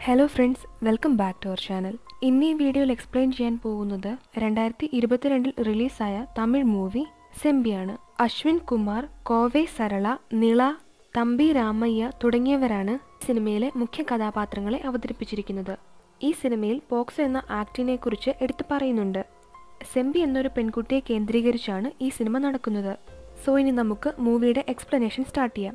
hello friends welcome back to our channel ഇന്ന് ഈ വീഡിയോയിൽ എക്സ്പ്ലെയിൻ ചെയ്യാൻ പോകുന്നത് രണ്ടായിരത്തി ഇരുപത്തിരണ്ടിൽ റിലീസായ തമിഴ് മൂവി സെമ്പിയാണ് അശ്വിൻ കുമാർ കോവെ സരള നിള തമ്പി രാമയ്യ തുടങ്ങിയവരാണ് സിനിമയിലെ മുഖ്യ കഥാപാത്രങ്ങളെ അവതരിപ്പിച്ചിരിക്കുന്നത് ഈ സിനിമയിൽ പോക്സോ എന്ന ആക്ടിനെ കുറിച്ച് എടുത്തു പറയുന്നുണ്ട് സെമ്പി എന്നൊരു പെൺകുട്ടിയെ കേന്ദ്രീകരിച്ചാണ് ഈ സിനിമ നടക്കുന്നത് സോ ഇനി നമുക്ക് മൂവിയുടെ എക്സ്പ്ലനേഷൻ സ്റ്റാർട്ട് ചെയ്യാം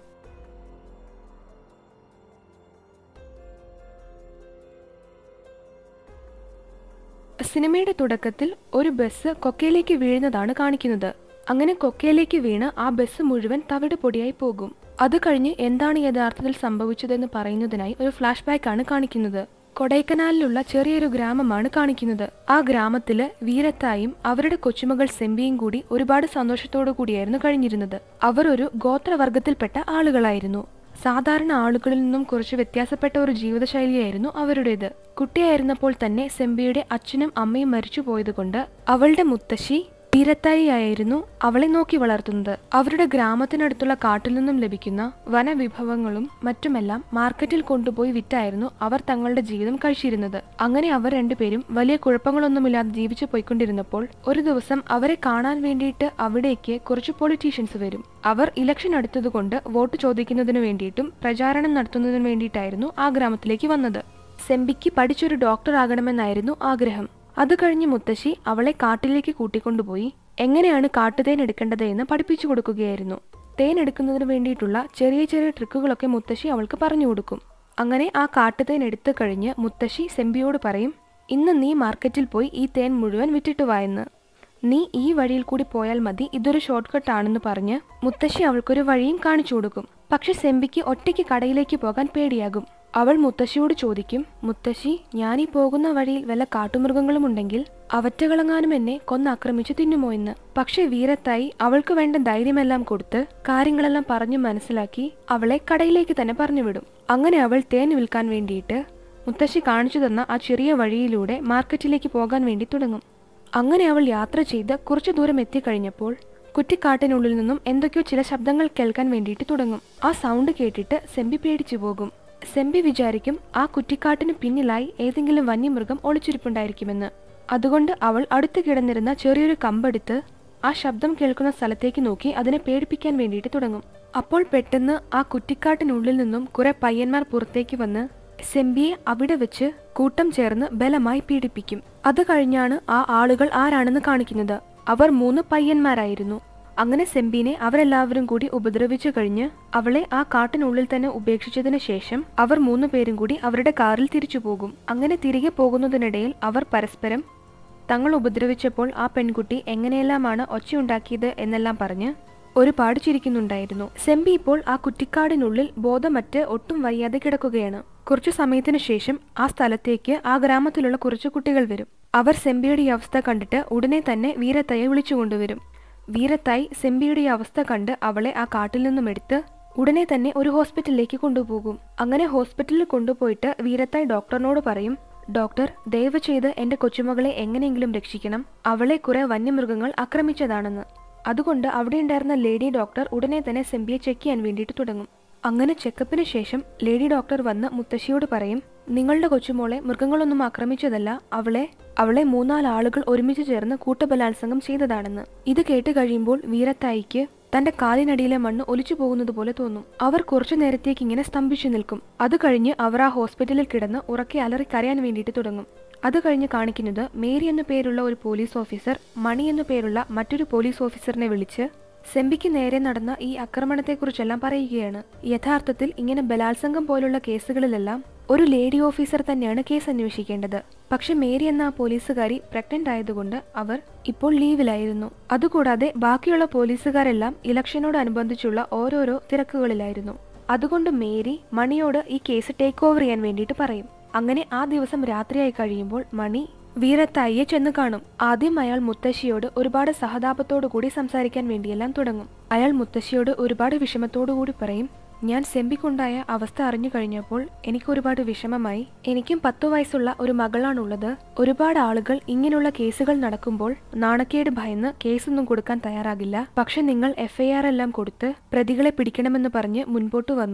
സിനിമയുടെ തുടക്കത്തിൽ ഒരു ബസ് കൊക്കയിലേക്ക് വീഴുന്നതാണ് കാണിക്കുന്നത് അങ്ങനെ കൊക്കയിലേക്ക് വീണ് ആ ബസ് മുഴുവൻ തവിട് പൊടിയായി പോകും അത് കഴിഞ്ഞ് എന്താണ് യഥാർത്ഥത്തിൽ സംഭവിച്ചതെന്ന് പറയുന്നതിനായി ഒരു ഫ്ലാഷ് ബാക്ക് ആണ് കാണിക്കുന്നത് കൊടൈക്കനാലിലുള്ള ചെറിയൊരു ഗ്രാമമാണ് കാണിക്കുന്നത് ആ ഗ്രാമത്തില് വീരത്തായും അവരുടെ കൊച്ചുമകൾ സെമ്പിയും കൂടി ഒരുപാട് സന്തോഷത്തോടു കൂടിയായിരുന്നു കഴിഞ്ഞിരുന്നത് അവർ ഒരു ഗോത്രവർഗത്തിൽപ്പെട്ട ആളുകളായിരുന്നു സാധാരണ ആളുകളിൽ നിന്നും കുറച്ച് വ്യത്യാസപ്പെട്ട ഒരു ജീവിതശൈലിയായിരുന്നു അവരുടേത് കുട്ടിയായിരുന്നപ്പോൾ തന്നെ സെമ്പിയുടെ അച്ഛനും അമ്മയും മരിച്ചു പോയതുകൊണ്ട് അവളുടെ മുത്തശ്ശി വീരത്തായിയായിരുന്നു അവളെ നോക്കി വളർത്തുന്നത് അവരുടെ ഗ്രാമത്തിനടുത്തുള്ള കാട്ടിൽ നിന്നും ലഭിക്കുന്ന വനവിഭവങ്ങളും മറ്റുമെല്ലാം മാർക്കറ്റിൽ കൊണ്ടുപോയി വിറ്റായിരുന്നു അവർ തങ്ങളുടെ ജീവിതം കഴിച്ചിരുന്നത് അങ്ങനെ അവർ രണ്ടുപേരും വലിയ കുഴപ്പങ്ങളൊന്നുമില്ലാതെ ജീവിച്ചു പോയിക്കൊണ്ടിരുന്നപ്പോൾ ഒരു ദിവസം അവരെ കാണാൻ വേണ്ടിയിട്ട് അവിടേക്ക് കുറച്ച് പൊളിറ്റീഷ്യൻസ് വരും അവർ ഇലക്ഷൻ അടുത്തതുകൊണ്ട് വോട്ട് ചോദിക്കുന്നതിനു വേണ്ടിയിട്ടും പ്രചാരണം നടത്തുന്നതിനു വേണ്ടിയിട്ടായിരുന്നു ആ ഗ്രാമത്തിലേക്ക് വന്നത് സെമ്പിക്ക് പഠിച്ചൊരു ഡോക്ടർ ആകണമെന്നായിരുന്നു ആഗ്രഹം അത് കഴിഞ്ഞ് മുത്തശ്ശി അവളെ കാട്ടിലേക്ക് കൂട്ടിക്കൊണ്ടുപോയി എങ്ങനെയാണ് കാട്ടുതേൻ എടുക്കേണ്ടത് എന്ന് പഠിപ്പിച്ചു കൊടുക്കുകയായിരുന്നു തേൻ എടുക്കുന്നതിന് വേണ്ടിയിട്ടുള്ള ചെറിയ ചെറിയ ട്രിക്കുകളൊക്കെ മുത്തശ്ശി അവൾക്ക് പറഞ്ഞു കൊടുക്കും അങ്ങനെ ആ കാട്ടുതേൻ എടുത്തു കഴിഞ്ഞ് മുത്തശ്ശി സെമ്പിയോട് പറയും ഇന്ന് നീ മാർക്കറ്റിൽ പോയി ഈ തേൻ മുഴുവൻ വിറ്റിട്ട് വായെന്ന് നീ ഈ വഴിയിൽ കൂടി പോയാൽ മതി ഇതൊരു ഷോർട്ട് കട്ട് ആണെന്ന് പറഞ്ഞ് മുത്തശ്ശി അവൾക്കൊരു വഴിയും കാണിച്ചു കൊടുക്കും പക്ഷെ സെമ്പിക്ക് ഒറ്റയ്ക്ക് കടയിലേക്ക് പോകാൻ പേടിയാകും അവൾ മുത്തശ്ശിയോട് ചോദിക്കും മുത്തശ്ശി ഞാനീ പോകുന്ന വഴിയിൽ വല്ല കാട്ടുമൃഗങ്ങളും ഉണ്ടെങ്കിൽ അവറ്റകളെങ്ങാനും എന്നെ കൊന്നാക്രമിച്ചു തിന്നുമോ എന്ന് പക്ഷെ വീരത്തായി അവൾക്ക് വേണ്ട ധൈര്യമെല്ലാം കൊടുത്ത് കാര്യങ്ങളെല്ലാം പറഞ്ഞു മനസ്സിലാക്കി അവളെ കടയിലേക്ക് തന്നെ പറഞ്ഞുവിടും അങ്ങനെ അവൾ തേൻ വിൽക്കാൻ വേണ്ടിയിട്ട് മുത്തശ്ശി കാണിച്ചു തന്ന ആ ചെറിയ വഴിയിലൂടെ മാർക്കറ്റിലേക്ക് പോകാൻ വേണ്ടി തുടങ്ങും അങ്ങനെ അവൾ യാത്ര ചെയ്ത് കുറച്ചു ദൂരം എത്തിക്കഴിഞ്ഞപ്പോൾ കുറ്റിക്കാട്ടിനുള്ളിൽ നിന്നും എന്തൊക്കെയോ ചില ശബ്ദങ്ങൾ കേൾക്കാൻ വേണ്ടിയിട്ട് തുടങ്ങും ആ സൗണ്ട് കേട്ടിട്ട് സെമ്പി പേടിച്ചു പോകും സെമ്പി വിചാരിക്കും ആ കുറ്റിക്കാട്ടിന് പിന്നിലായി ഏതെങ്കിലും വന്യമൃഗം ഒളിച്ചിരിപ്പുണ്ടായിരിക്കുമെന്ന് അതുകൊണ്ട് അവൾ അടുത്ത് കിടന്നിരുന്ന ചെറിയൊരു കമ്പെടുത്ത് ആ ശബ്ദം കേൾക്കുന്ന സ്ഥലത്തേക്ക് നോക്കി അതിനെ പേടിപ്പിക്കാൻ വേണ്ടിയിട്ട് തുടങ്ങും അപ്പോൾ പെട്ടെന്ന് ആ കുറ്റിക്കാട്ടിനുള്ളിൽ നിന്നും കുറെ പയ്യന്മാർ പുറത്തേക്ക് വന്ന് സെമ്പിയെ അവിടെ വെച്ച് കൂട്ടം ചേർന്ന് ബലമായി പീഡിപ്പിക്കും അത് കഴിഞ്ഞാണ് ആ ആളുകൾ ആരാണെന്ന് കാണിക്കുന്നത് അവർ മൂന്ന് പയ്യന്മാരായിരുന്നു അങ്ങനെ സെമ്പിനെ അവരെല്ലാവരും കൂടി ഉപദ്രവിച്ചു കഴിഞ്ഞ് അവളെ ആ കാട്ടിനുള്ളിൽ തന്നെ ഉപേക്ഷിച്ചതിന് ശേഷം അവർ മൂന്നു പേരും കൂടി അവരുടെ കാറിൽ തിരിച്ചു പോകും അങ്ങനെ തിരികെ പോകുന്നതിനിടയിൽ അവർ പരസ്പരം തങ്ങൾ ഉപദ്രവിച്ചപ്പോൾ ആ പെൺകുട്ടി എങ്ങനെയെല്ലാമാണ് ഒച്ചയുണ്ടാക്കിയത് എന്നെല്ലാം പറഞ്ഞ് ഒരുപാട് ചിരിക്കുന്നുണ്ടായിരുന്നു സെമ്പി ഇപ്പോൾ ആ കുറ്റിക്കാടിനുള്ളിൽ ബോധമറ്റ് ഒട്ടും വയ്യാതെ കിടക്കുകയാണ് കുറച്ചു സമയത്തിനു ശേഷം ആ സ്ഥലത്തേക്ക് ആ ഗ്രാമത്തിലുള്ള കുറച്ചു കുട്ടികൾ വരും അവർ സെമ്പിയുടെ ഈ അവസ്ഥ കണ്ടിട്ട് ഉടനെ തന്നെ വീരത്തയെ വിളിച്ചു കൊണ്ടുവരും വീരത്തായി സെമ്പിയുടെ ഈ അവസ്ഥ കണ്ട് അവളെ ആ കാട്ടിൽ നിന്നും എടുത്ത് ഉടനെ തന്നെ ഒരു ഹോസ്പിറ്റലിലേക്ക് കൊണ്ടുപോകും അങ്ങനെ ഹോസ്പിറ്റലിൽ കൊണ്ടുപോയിട്ട് വീരത്തായി ഡോക്ടറിനോട് പറയും ഡോക്ടർ ദയവ് ചെയ്ത് എന്റെ കൊച്ചുമകളെ എങ്ങനെയെങ്കിലും രക്ഷിക്കണം അവളെ കുറെ വന്യമൃഗങ്ങൾ ആക്രമിച്ചതാണെന്ന് അതുകൊണ്ട് അവിടെ ഉണ്ടായിരുന്ന ലേഡി ഡോക്ടർ ഉടനെ തന്നെ സെമ്പിയെ ചെക്ക് ചെയ്യാൻ വേണ്ടിയിട്ട് തുടങ്ങും അങ്ങനെ ചെക്കപ്പിന് ശേഷം ലേഡി ഡോക്ടർ വന്ന് മുത്തശ്ശിയോട് പറയും നിങ്ങളുടെ കൊച്ചുമോളെ മൃഗങ്ങളൊന്നും ആക്രമിച്ചതല്ല അവളെ അവളെ മൂന്നാല് ആളുകൾ ഒരുമിച്ച് ചേർന്ന് കൂട്ടബലാത്സംഗം ചെയ്തതാണെന്ന് ഇത് കേട്ട് കഴിയുമ്പോൾ വീരത്തായിക്ക് തന്റെ കാലിനടിയിലെ മണ്ണ് ഒലിച്ചു പോകുന്നത് പോലെ തോന്നും അവർ കുറച്ചു നേരത്തേക്ക് ഇങ്ങനെ സ്തംഭിച്ചു നിൽക്കും അത് കഴിഞ്ഞ് അവർ ആ ഹോസ്പിറ്റലിൽ കിടന്ന് ഉറക്കെ അലറി കരയാൻ വേണ്ടിയിട്ട് തുടങ്ങും അത് കഴിഞ്ഞ് കാണിക്കുന്നത് മേരി എന്നു പേരുള്ള ഒരു പോലീസ് ഓഫീസർ മണി എന്നു പേരുള്ള മറ്റൊരു പോലീസ് ഓഫീസറിനെ വിളിച്ച് സെമ്പിക്ക് നേരെ നടന്ന ഈ ആക്രമണത്തെക്കുറിച്ചെല്ലാം പറയുകയാണ് യഥാർത്ഥത്തിൽ ഇങ്ങനെ ബലാത്സംഗം പോലുള്ള കേസുകളിലെല്ലാം ഒരു ലേഡി ഓഫീസർ തന്നെയാണ് കേസ് അന്വേഷിക്കേണ്ടത് പക്ഷെ മേരി എന്ന ആ പോലീസുകാരി പ്രഗ്നന്റ് ആയതുകൊണ്ട് അവർ ഇപ്പോൾ ലീവിലായിരുന്നു അതുകൂടാതെ ബാക്കിയുള്ള പോലീസുകാരെല്ലാം ഇലക്ഷനോടനുബന്ധിച്ചുള്ള ഓരോരോ തിരക്കുകളിലായിരുന്നു അതുകൊണ്ട് മേരി മണിയോട് ഈ കേസ് ടേക്ക് ഓവർ ചെയ്യാൻ വേണ്ടിയിട്ട് പറയും അങ്ങനെ ആ ദിവസം രാത്രിയായി കഴിയുമ്പോൾ മണി വീരത്തായിയെ ചെന്ന് കാണും ആദ്യം അയാൾ മുത്തശ്ശിയോട് ഒരുപാട് സഹതാപത്തോടു കൂടി സംസാരിക്കാൻ വേണ്ടിയെല്ലാം തുടങ്ങും അയാൾ മുത്തശ്ശിയോട് ഒരുപാട് വിഷമത്തോടു കൂടി പറയും ഞാൻ സെമ്പിക്കുണ്ടായ അവസ്ഥ അറിഞ്ഞു കഴിഞ്ഞപ്പോൾ എനിക്ക് ഒരുപാട് വിഷമമായി എനിക്കും പത്തു വയസ്സുള്ള ഒരു മകളാണുള്ളത് ഒരുപാട് ആളുകൾ ഇങ്ങനെയുള്ള കേസുകൾ നടക്കുമ്പോൾ നാണക്കേട് ഭയന്ന് കേസൊന്നും കൊടുക്കാൻ തയ്യാറാകില്ല പക്ഷെ നിങ്ങൾ എഫ്ഐആർ എല്ലാം കൊടുത്ത് പ്രതികളെ പിടിക്കണമെന്ന് പറഞ്ഞ് മുൻപോട്ട് വന്നു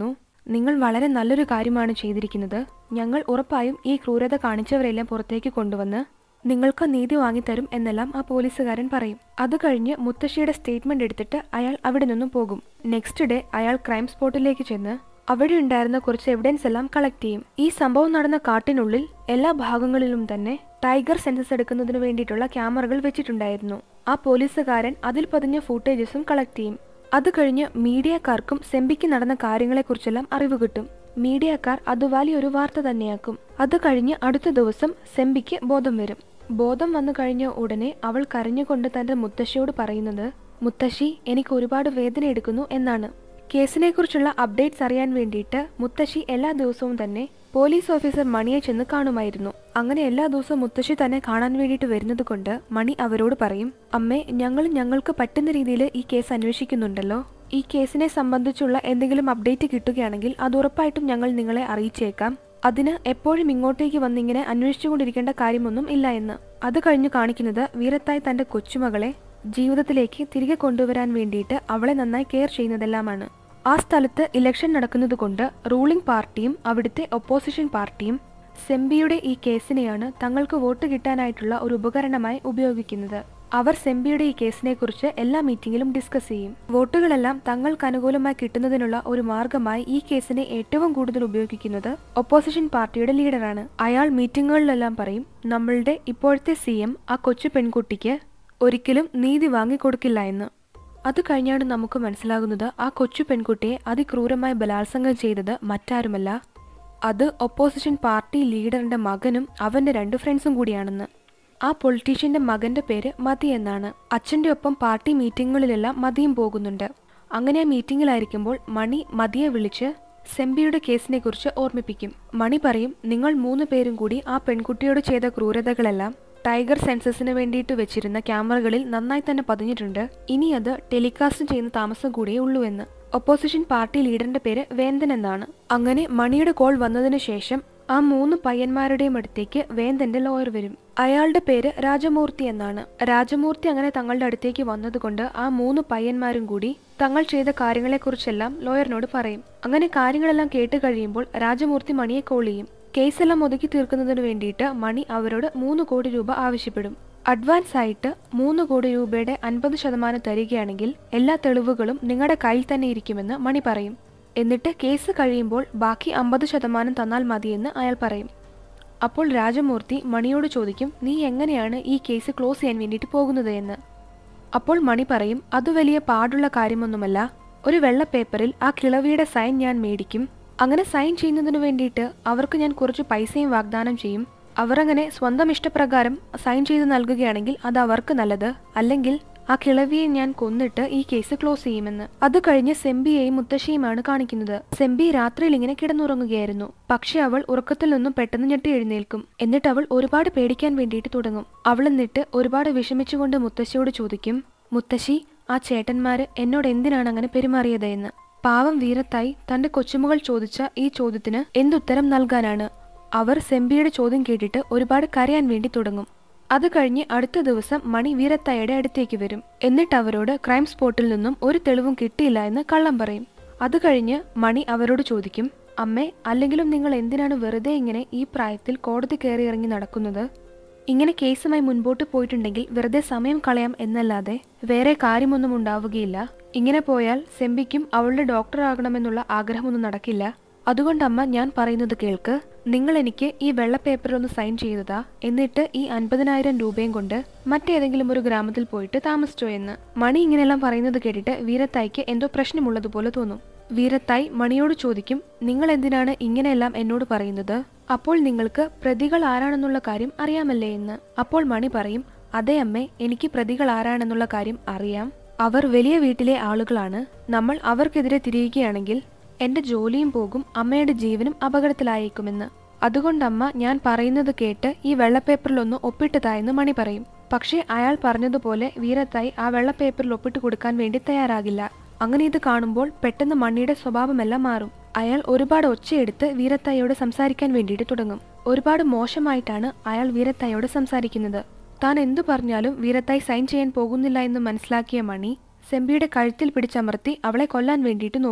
നിങ്ങൾ വളരെ നല്ലൊരു കാര്യമാണ് ചെയ്തിരിക്കുന്നത് ഞങ്ങൾ ഉറപ്പായും ഈ ക്രൂരത കാണിച്ചവരെല്ലാം പുറത്തേക്ക് കൊണ്ടുവന്ന് നിങ്ങൾക്ക് നീതി വാങ്ങിത്തരും എന്നെല്ലാം ആ പോലീസുകാരൻ പറയും അത് കഴിഞ്ഞ് മുത്തശ്ശിയുടെ സ്റ്റേറ്റ്മെന്റ് എടുത്തിട്ട് അയാൾ അവിടെ നിന്നും പോകും നെക്സ്റ്റ് ഡേ അയാൾ ക്രൈം സ്പോട്ടിലേക്ക് ചെന്ന് അവിടെ ഉണ്ടായിരുന്ന കുറച്ച് എവിഡൻസ് എല്ലാം കളക്ട് ചെയ്യും ഈ സംഭവം നടന്ന കാട്ടിനുള്ളിൽ എല്ലാ ഭാഗങ്ങളിലും തന്നെ ടൈഗർ സെൻസസ് എടുക്കുന്നതിന് വേണ്ടിയിട്ടുള്ള ക്യാമറകൾ വെച്ചിട്ടുണ്ടായിരുന്നു ആ പോലീസുകാരൻ അതിൽ പതിഞ്ഞ ഫൂട്ടേജസും കളക്ട് ചെയ്യും അത് കഴിഞ്ഞ് മീഡിയക്കാർക്കും സെമ്പിക്ക് നടന്ന കാര്യങ്ങളെക്കുറിച്ചെല്ലാം അറിവ് കിട്ടും മീഡിയക്കാർ അത് വലിയൊരു വാർത്ത തന്നെയാക്കും അത് കഴിഞ്ഞ് അടുത്ത ദിവസം സെമ്പിക്ക് ബോധം വരും ബോധം വന്നു കഴിഞ്ഞ ഉടനെ അവൾ കരഞ്ഞുകൊണ്ട് തന്റെ മുത്തശ്ശിയോട് പറയുന്നത് മുത്തശ്ശി എനിക്ക് ഒരുപാട് വേദന എടുക്കുന്നു എന്നാണ് കേസിനെ കുറിച്ചുള്ള അപ്ഡേറ്റ്സ് അറിയാൻ വേണ്ടിയിട്ട് മുത്തശ്ശി എല്ലാ ദിവസവും തന്നെ പോലീസ് ഓഫീസർ മണിയെ ചെന്ന് കാണുമായിരുന്നു അങ്ങനെ എല്ലാ ദിവസവും മുത്തശ്ശി തന്നെ കാണാൻ വേണ്ടിയിട്ട് വരുന്നത് കൊണ്ട് മണി അവരോട് പറയും അമ്മേ ഞങ്ങൾ ഞങ്ങൾക്ക് പറ്റുന്ന രീതിയിൽ ഈ കേസ് അന്വേഷിക്കുന്നുണ്ടല്ലോ ഈ കേസിനെ സംബന്ധിച്ചുള്ള എന്തെങ്കിലും അപ്ഡേറ്റ് കിട്ടുകയാണെങ്കിൽ അത് ഉറപ്പായിട്ടും ഞങ്ങൾ നിങ്ങളെ അറിയിച്ചേക്കാം അതിന് എപ്പോഴും ഇങ്ങോട്ടേക്ക് വന്നിങ്ങനെ അന്വേഷിച്ചുകൊണ്ടിരിക്കേണ്ട കാര്യമൊന്നും ഇല്ല എന്ന് അത് കഴിഞ്ഞു കാണിക്കുന്നത് വീരത്തായി തന്റെ കൊച്ചുമകളെ ജീവിതത്തിലേക്ക് തിരികെ കൊണ്ടുവരാൻ വേണ്ടിയിട്ട് അവളെ നന്നായി കെയർ ചെയ്യുന്നതെല്ലാമാണ് ആ സ്ഥലത്ത് ഇലക്ഷൻ നടക്കുന്നത് കൊണ്ട് റൂളിംഗ് പാർട്ടിയും അവിടുത്തെ ഒപ്പോസിഷൻ പാർട്ടിയും സെംബിയുടെ ഈ കേസിനെയാണ് തങ്ങൾക്ക് വോട്ട് കിട്ടാനായിട്ടുള്ള ഒരു ഉപകരണമായി ഉപയോഗിക്കുന്നത് അവർ സെംബിയുടെ ഈ കേസിനെ കുറിച്ച് എല്ലാ മീറ്റിംഗിലും ഡിസ്കസ് ചെയ്യും വോട്ടുകളെല്ലാം തങ്ങൾക്ക് അനുകൂലമായി കിട്ടുന്നതിനുള്ള ഒരു മാർഗമായി ഈ കേസിനെ ഏറ്റവും കൂടുതൽ ഉപയോഗിക്കുന്നത് ഒപ്പോസിഷൻ പാർട്ടിയുടെ ലീഡറാണ് അയാൾ മീറ്റിങ്ങുകളിലെല്ലാം പറയും നമ്മളുടെ ഇപ്പോഴത്തെ സി ആ കൊച്ചു പെൺകുട്ടിക്ക് ഒരിക്കലും നീതി വാങ്ങിക്കൊടുക്കില്ല എന്ന് അത് കഴിഞ്ഞാണ് നമുക്ക് മനസ്സിലാകുന്നത് ആ കൊച്ചു പെൺകുട്ടിയെ അതിക്രൂരമായി ബലാത്സംഗം ചെയ്തത് മറ്റാരുമല്ല അത് ഒപ്പോസിഷൻ പാർട്ടി ലീഡറിന്റെ മകനും അവന്റെ രണ്ട് ഫ്രണ്ട്സും കൂടിയാണെന്ന് ആ പൊളിറ്റീഷ്യന്റെ മകന്റെ പേര് മതി എന്നാണ് അച്ഛന്റെ ഒപ്പം പാർട്ടി മീറ്റിങ്ങുകളിലെല്ലാം മതിയും പോകുന്നുണ്ട് അങ്ങനെ ആ മീറ്റിംഗിലായിരിക്കുമ്പോൾ മണി മതിയെ വിളിച്ച് സെംബിയുടെ കേസിനെ കുറിച്ച് ഓർമ്മിപ്പിക്കും മണി പറയും നിങ്ങൾ മൂന്ന് പേരും കൂടി ആ പെൺകുട്ടിയോട് ചെയ്ത ക്രൂരതകളെല്ലാം ടൈഗർ സെൻസസിന് വേണ്ടിയിട്ട് വെച്ചിരുന്ന ക്യാമറകളിൽ നന്നായി തന്നെ പതിഞ്ഞിട്ടുണ്ട് ഇനി അത് ടെലികാസ്റ്റ് ചെയ്യുന്ന താമസം കൂടിയേ ഉള്ളൂ എന്ന് ഒപ്പോസിഷൻ പാർട്ടി ലീഡറിന്റെ പേര് വേന്ദൻ എന്നാണ് അങ്ങനെ മണിയുടെ കോൾ വന്നതിന് ശേഷം ആ മൂന്ന് പയ്യന്മാരുടെയും അടുത്തേക്ക് വേന്ദന്റെ ലോയർ വരും അയാളുടെ പേര് രാജമൂർത്തി എന്നാണ് രാജമൂർത്തി അങ്ങനെ തങ്ങളുടെ അടുത്തേക്ക് വന്നതുകൊണ്ട് ആ മൂന്ന് പയ്യന്മാരും കൂടി തങ്ങൾ ചെയ്ത കാര്യങ്ങളെക്കുറിച്ചെല്ലാം ലോയറിനോട് പറയും അങ്ങനെ കാര്യങ്ങളെല്ലാം കേട്ട് കഴിയുമ്പോൾ രാജമൂർത്തി മണിയെ കോൾ ചെയ്യും കേസെല്ലാം ഒതുക്കി തീർക്കുന്നതിന് വേണ്ടിയിട്ട് മണി അവരോട് മൂന്ന് കോടി രൂപ ആവശ്യപ്പെടും അഡ്വാൻസ് ആയിട്ട് മൂന്ന് കോടി രൂപയുടെ അൻപത് ശതമാനം തരികയാണെങ്കിൽ എല്ലാ തെളിവുകളും നിങ്ങളുടെ കയ്യിൽ തന്നെ ഇരിക്കുമെന്ന് മണി പറയും എന്നിട്ട് കേസ് കഴിയുമ്പോൾ ബാക്കി അമ്പത് ശതമാനം തന്നാൽ മതിയെന്ന് അയാൾ പറയും അപ്പോൾ രാജമൂർത്തി മണിയോട് ചോദിക്കും നീ എങ്ങനെയാണ് ഈ കേസ് ക്ലോസ് ചെയ്യാൻ വേണ്ടിയിട്ട് പോകുന്നത് എന്ന് അപ്പോൾ മണി പറയും അത് വലിയ പാടുള്ള കാര്യമൊന്നുമല്ല ഒരു വെള്ള പേപ്പറിൽ ആ കിളവിയുടെ സൈൻ ഞാൻ മേടിക്കും അങ്ങനെ സൈൻ ചെയ്യുന്നതിന് വേണ്ടിയിട്ട് അവർക്ക് ഞാൻ കുറച്ച് പൈസയും വാഗ്ദാനം ചെയ്യും അവർ അങ്ങനെ സ്വന്തം ഇഷ്ടപ്രകാരം സൈൻ ചെയ്ത് നൽകുകയാണെങ്കിൽ അത് അവർക്ക് നല്ലത് അല്ലെങ്കിൽ ആ കിളവിയെ ഞാൻ കൊന്നിട്ട് ഈ കേസ് ക്ലോസ് ചെയ്യുമെന്ന് അത് കഴിഞ്ഞ് സെംബിയെയും മുത്തശ്ശിയുമാണ് കാണിക്കുന്നത് സെംബി രാത്രിയിൽ ഇങ്ങനെ കിടന്നുറങ്ങുകയായിരുന്നു പക്ഷെ അവൾ ഉറക്കത്തിൽ നിന്നും പെട്ടെന്ന് ഞെട്ടി എഴുന്നേൽക്കും എന്നിട്ട് അവൾ ഒരുപാട് പേടിക്കാൻ വേണ്ടിയിട്ട് തുടങ്ങും അവൾ എന്നിട്ട് ഒരുപാട് വിഷമിച്ചുകൊണ്ട് മുത്തശ്ശിയോട് ചോദിക്കും മുത്തശ്ശി ആ ചേട്ടന്മാര് എന്നോട് എന്തിനാണ് അങ്ങനെ പെരുമാറിയത് എന്ന് പാവം വീരത്തായി തന്റെ കൊച്ചുമകൾ ചോദിച്ച ഈ ചോദ്യത്തിന് എന്തുത്തരം നൽകാനാണ് അവർ സെംബിയുടെ ചോദ്യം കേട്ടിട്ട് ഒരുപാട് കരയാൻ വേണ്ടി തുടങ്ങും അത് കഴിഞ്ഞ് അടുത്ത ദിവസം മണി വീരത്തായുടെ അടുത്തേക്ക് വരും എന്നിട്ട് അവരോട് ക്രൈം സ്പോട്ടിൽ നിന്നും ഒരു തെളിവും കിട്ടിയില്ല എന്ന് കള്ളം പറയും അത് കഴിഞ്ഞ് മണി അവരോട് ചോദിക്കും അമ്മേ അല്ലെങ്കിലും നിങ്ങൾ എന്തിനാണ് വെറുതെ ഇങ്ങനെ ഈ പ്രായത്തിൽ കോടതി കയറി ഇറങ്ങി നടക്കുന്നത് ഇങ്ങനെ കേസുമായി മുൻപോട്ട് പോയിട്ടുണ്ടെങ്കിൽ വെറുതെ സമയം കളയാം എന്നല്ലാതെ വേറെ കാര്യമൊന്നും ഉണ്ടാവുകയില്ല ഇങ്ങനെ പോയാൽ സെമ്പിക്കും അവളുടെ ഡോക്ടർ ആകണമെന്നുള്ള ആഗ്രഹമൊന്നും നടക്കില്ല അതുകൊണ്ട് അമ്മ ഞാൻ പറയുന്നത് കേൾക്ക് നിങ്ങൾ എനിക്ക് ഈ വെള്ള പേപ്പറിൽ ഒന്ന് സൈൻ ചെയ്തതാ എന്നിട്ട് ഈ അൻപതിനായിരം രൂപയും കൊണ്ട് മറ്റേതെങ്കിലും ഒരു ഗ്രാമത്തിൽ പോയിട്ട് താമസിച്ചോ എന്ന് മണി ഇങ്ങനെയെല്ലാം പറയുന്നത് കേട്ടിട്ട് വീരത്തായിക്ക് എന്തോ പ്രശ്നമുള്ളതുപോലെ തോന്നും വീരത്തായി മണിയോട് ചോദിക്കും നിങ്ങൾ എന്തിനാണ് ഇങ്ങനെയെല്ലാം എന്നോട് പറയുന്നത് അപ്പോൾ നിങ്ങൾക്ക് പ്രതികൾ ആരാണെന്നുള്ള കാര്യം അറിയാമല്ലേ എന്ന് അപ്പോൾ മണി പറയും അതെ അമ്മേ എനിക്ക് പ്രതികൾ ആരാണെന്നുള്ള കാര്യം അറിയാം അവർ വലിയ വീട്ടിലെ ആളുകളാണ് നമ്മൾ അവർക്കെതിരെ തിരിയുകയാണെങ്കിൽ എന്റെ ജോലിയും പോകും അമ്മയുടെ ജീവനും അപകടത്തിലായേക്കുമെന്ന് അതുകൊണ്ടമ്മ ഞാൻ പറയുന്നത് കേട്ട് ഈ വെള്ളപ്പേപ്പറിലൊന്ന് ഒപ്പിട്ടതായെന്ന് മണി പറയും പക്ഷേ അയാൾ പറഞ്ഞതുപോലെ വീരത്തായി ആ വെള്ളപ്പേപ്പറിൽ ഒപ്പിട്ട് കൊടുക്കാൻ വേണ്ടി തയ്യാറാകില്ല അങ്ങനെ ഇത് കാണുമ്പോൾ പെട്ടെന്ന് മണിയുടെ സ്വഭാവമെല്ലാം മാറും അയാൾ ഒരുപാട് ഒച്ചയെടുത്ത് വീരത്തായിയോട് സംസാരിക്കാൻ വേണ്ടിയിട്ട് തുടങ്ങും ഒരുപാട് മോശമായിട്ടാണ് അയാൾ വീരത്തായിയോട് സംസാരിക്കുന്നത് താൻ എന്തു പറഞ്ഞാലും വീരത്തായി സൈൻ ചെയ്യാൻ പോകുന്നില്ല എന്ന് മനസ്സിലാക്കിയ മണി സെമ്പിയുടെ കഴുത്തിൽ പിടിച്ചമർത്തി അവളെ കൊല്ലാൻ വേണ്ടിയിട്ട് നോക്കും